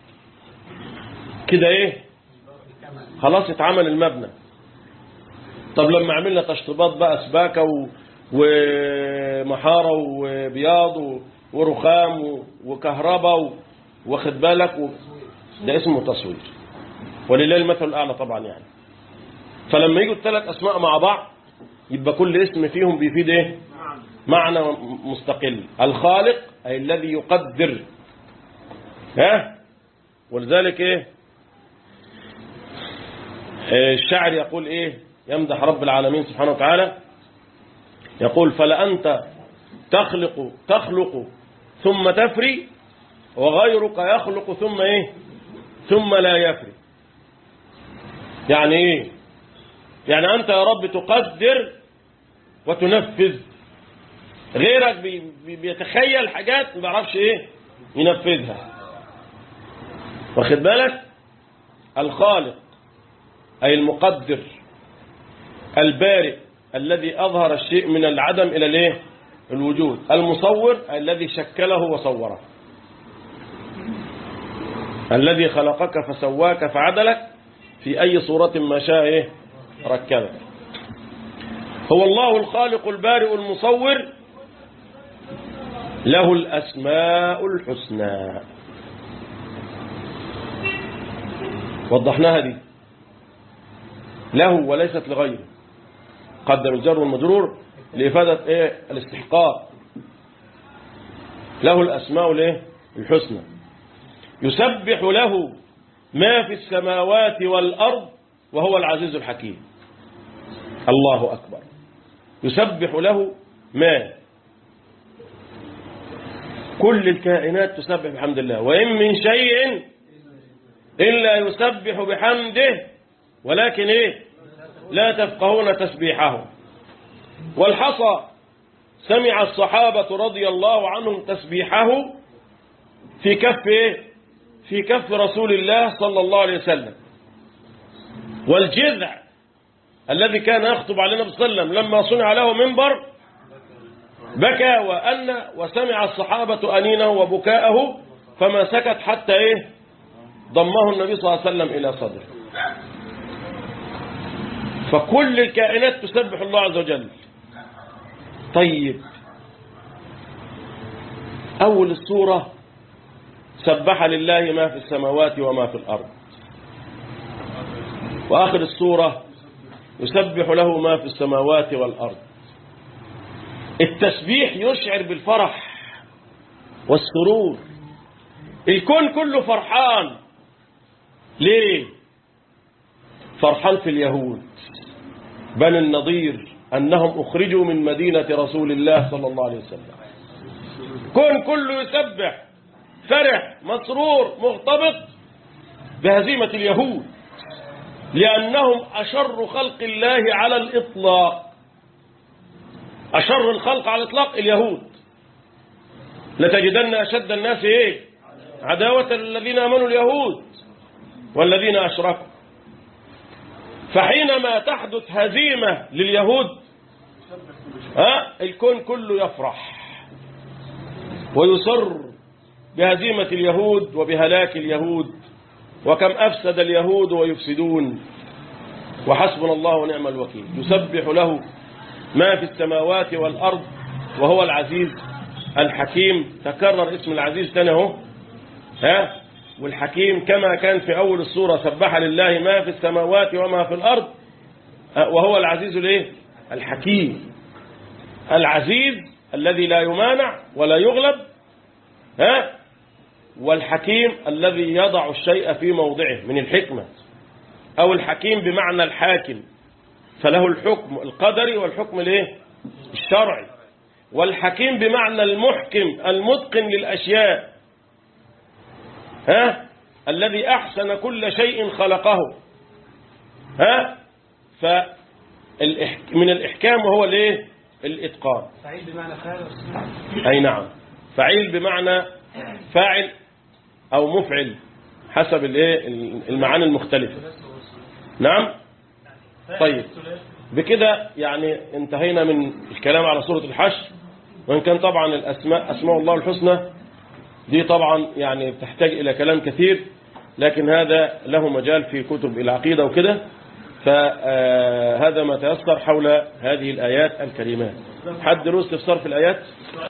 كده ايه خلاص اتعمل المبنى طب لما عملنا تشطيبات بقى سباكة و... ومحارة وبياض و... ورخام و... وكهرباء و... واخد بالك و... ده اسمه تصوير ولله المثل الأعلى طبعا يعني فلما يجوا الثلاث أسماء مع بعض يبقى كل اسم فيهم بيفيد ايه معنى مستقل الخالق أي الذي يقدر ها ولذلك ايه الشاعر يقول ايه يمدح رب العالمين سبحانه وتعالى يقول فلأنت تخلق تخلق ثم تفري وغيرك يخلق ثم ايه ثم لا يفري يعني ايه يعني انت يا رب تقدر وتنفذ غيرك بي بي بيتخيل حاجات ما بيعرفش ايه ينفذها واخد بالك الخالق أي المقدر البارئ الذي أظهر الشيء من العدم إلى الايه الوجود المصور الذي شكله وصوره الذي خلقك فسواك فعدلك في أي صورة ما شاء إيه ركبك هو الله الخالق البارئ المصور له الأسماء الحسنى وضحناها دي له وليست لغيره قدر الجر والمجرور لإفادة إيه الاستحقاق له الأسماء الايه الحسنى يسبح له ما في السماوات والأرض وهو العزيز الحكيم الله أكبر يسبح له ما كل الكائنات تسبح بحمد الله وإن من شيء إلا يسبح بحمده ولكن إيه لا تفقهون تسبيحه والحصى سمع الصحابة رضي الله عنهم تسبيحه في كف إيه؟ في كف رسول الله صلى الله عليه وسلم والجذع الذي كان يخطب على النبي صلى الله عليه وسلم لما صنع له منبر بكى وأن وسمع الصحابة أنينه وبكاءه فما سكت حتى إيه ضمه النبي صلى الله عليه وسلم إلى صدره فكل الكائنات تسبح الله عز وجل طيب أول السورة سبح لله ما في السماوات وما في الأرض وآخر السورة يسبح له ما في السماوات والأرض التسبيح يشعر بالفرح والسرور الكون كله فرحان ليه فرحان في اليهود بني النضير أنهم أخرجوا من مدينة رسول الله صلى الله عليه وسلم كون كله يسبح فرح مسرور مغتبط بهزيمة اليهود لأنهم أشر خلق الله على الإطلاق أشر الخلق على الإطلاق اليهود لتجدن أشد الناس إيه عداوة الذين آمنوا اليهود والذين أشركوا فحينما تحدث هزيمة لليهود ها الكون كله يفرح ويسر بهزيمة اليهود وبهلاك اليهود وكم أفسد اليهود ويفسدون وحسبنا الله ونعم الوكيل يسبح له ما في السماوات والأرض وهو العزيز الحكيم تكرر اسم العزيز تاني اهو ها والحكيم كما كان في أول السورة سبح لله ما في السماوات وما في الأرض وهو العزيز الايه الحكيم العزيز الذي لا يمانع ولا يغلب ها والحكيم الذي يضع الشيء في موضعه من الحكمة أو الحكيم بمعنى الحاكم فله الحكم القدري والحكم الايه الشرعي والحكيم بمعنى المحكم المتقن للأشياء ها الذي أحسن كل شيء خلقه ها ف من الإحكام وهو الايه الإتقان سعيد بمعنى فاعل أي نعم فعيل بمعنى فاعل أو مفعل حسب الايه المعاني المختلفة نعم طيب بكده يعني انتهينا من الكلام على سورة الحشر وإن كان طبعا الأسماء أسماء الله الحسنى دي طبعا يعني بتحتاج إلى كلام كثير لكن هذا له مجال في كتب العقيدة وكده فهذا ما تيسر حول هذه الآيات الكريمات حد له استفسار في الآيات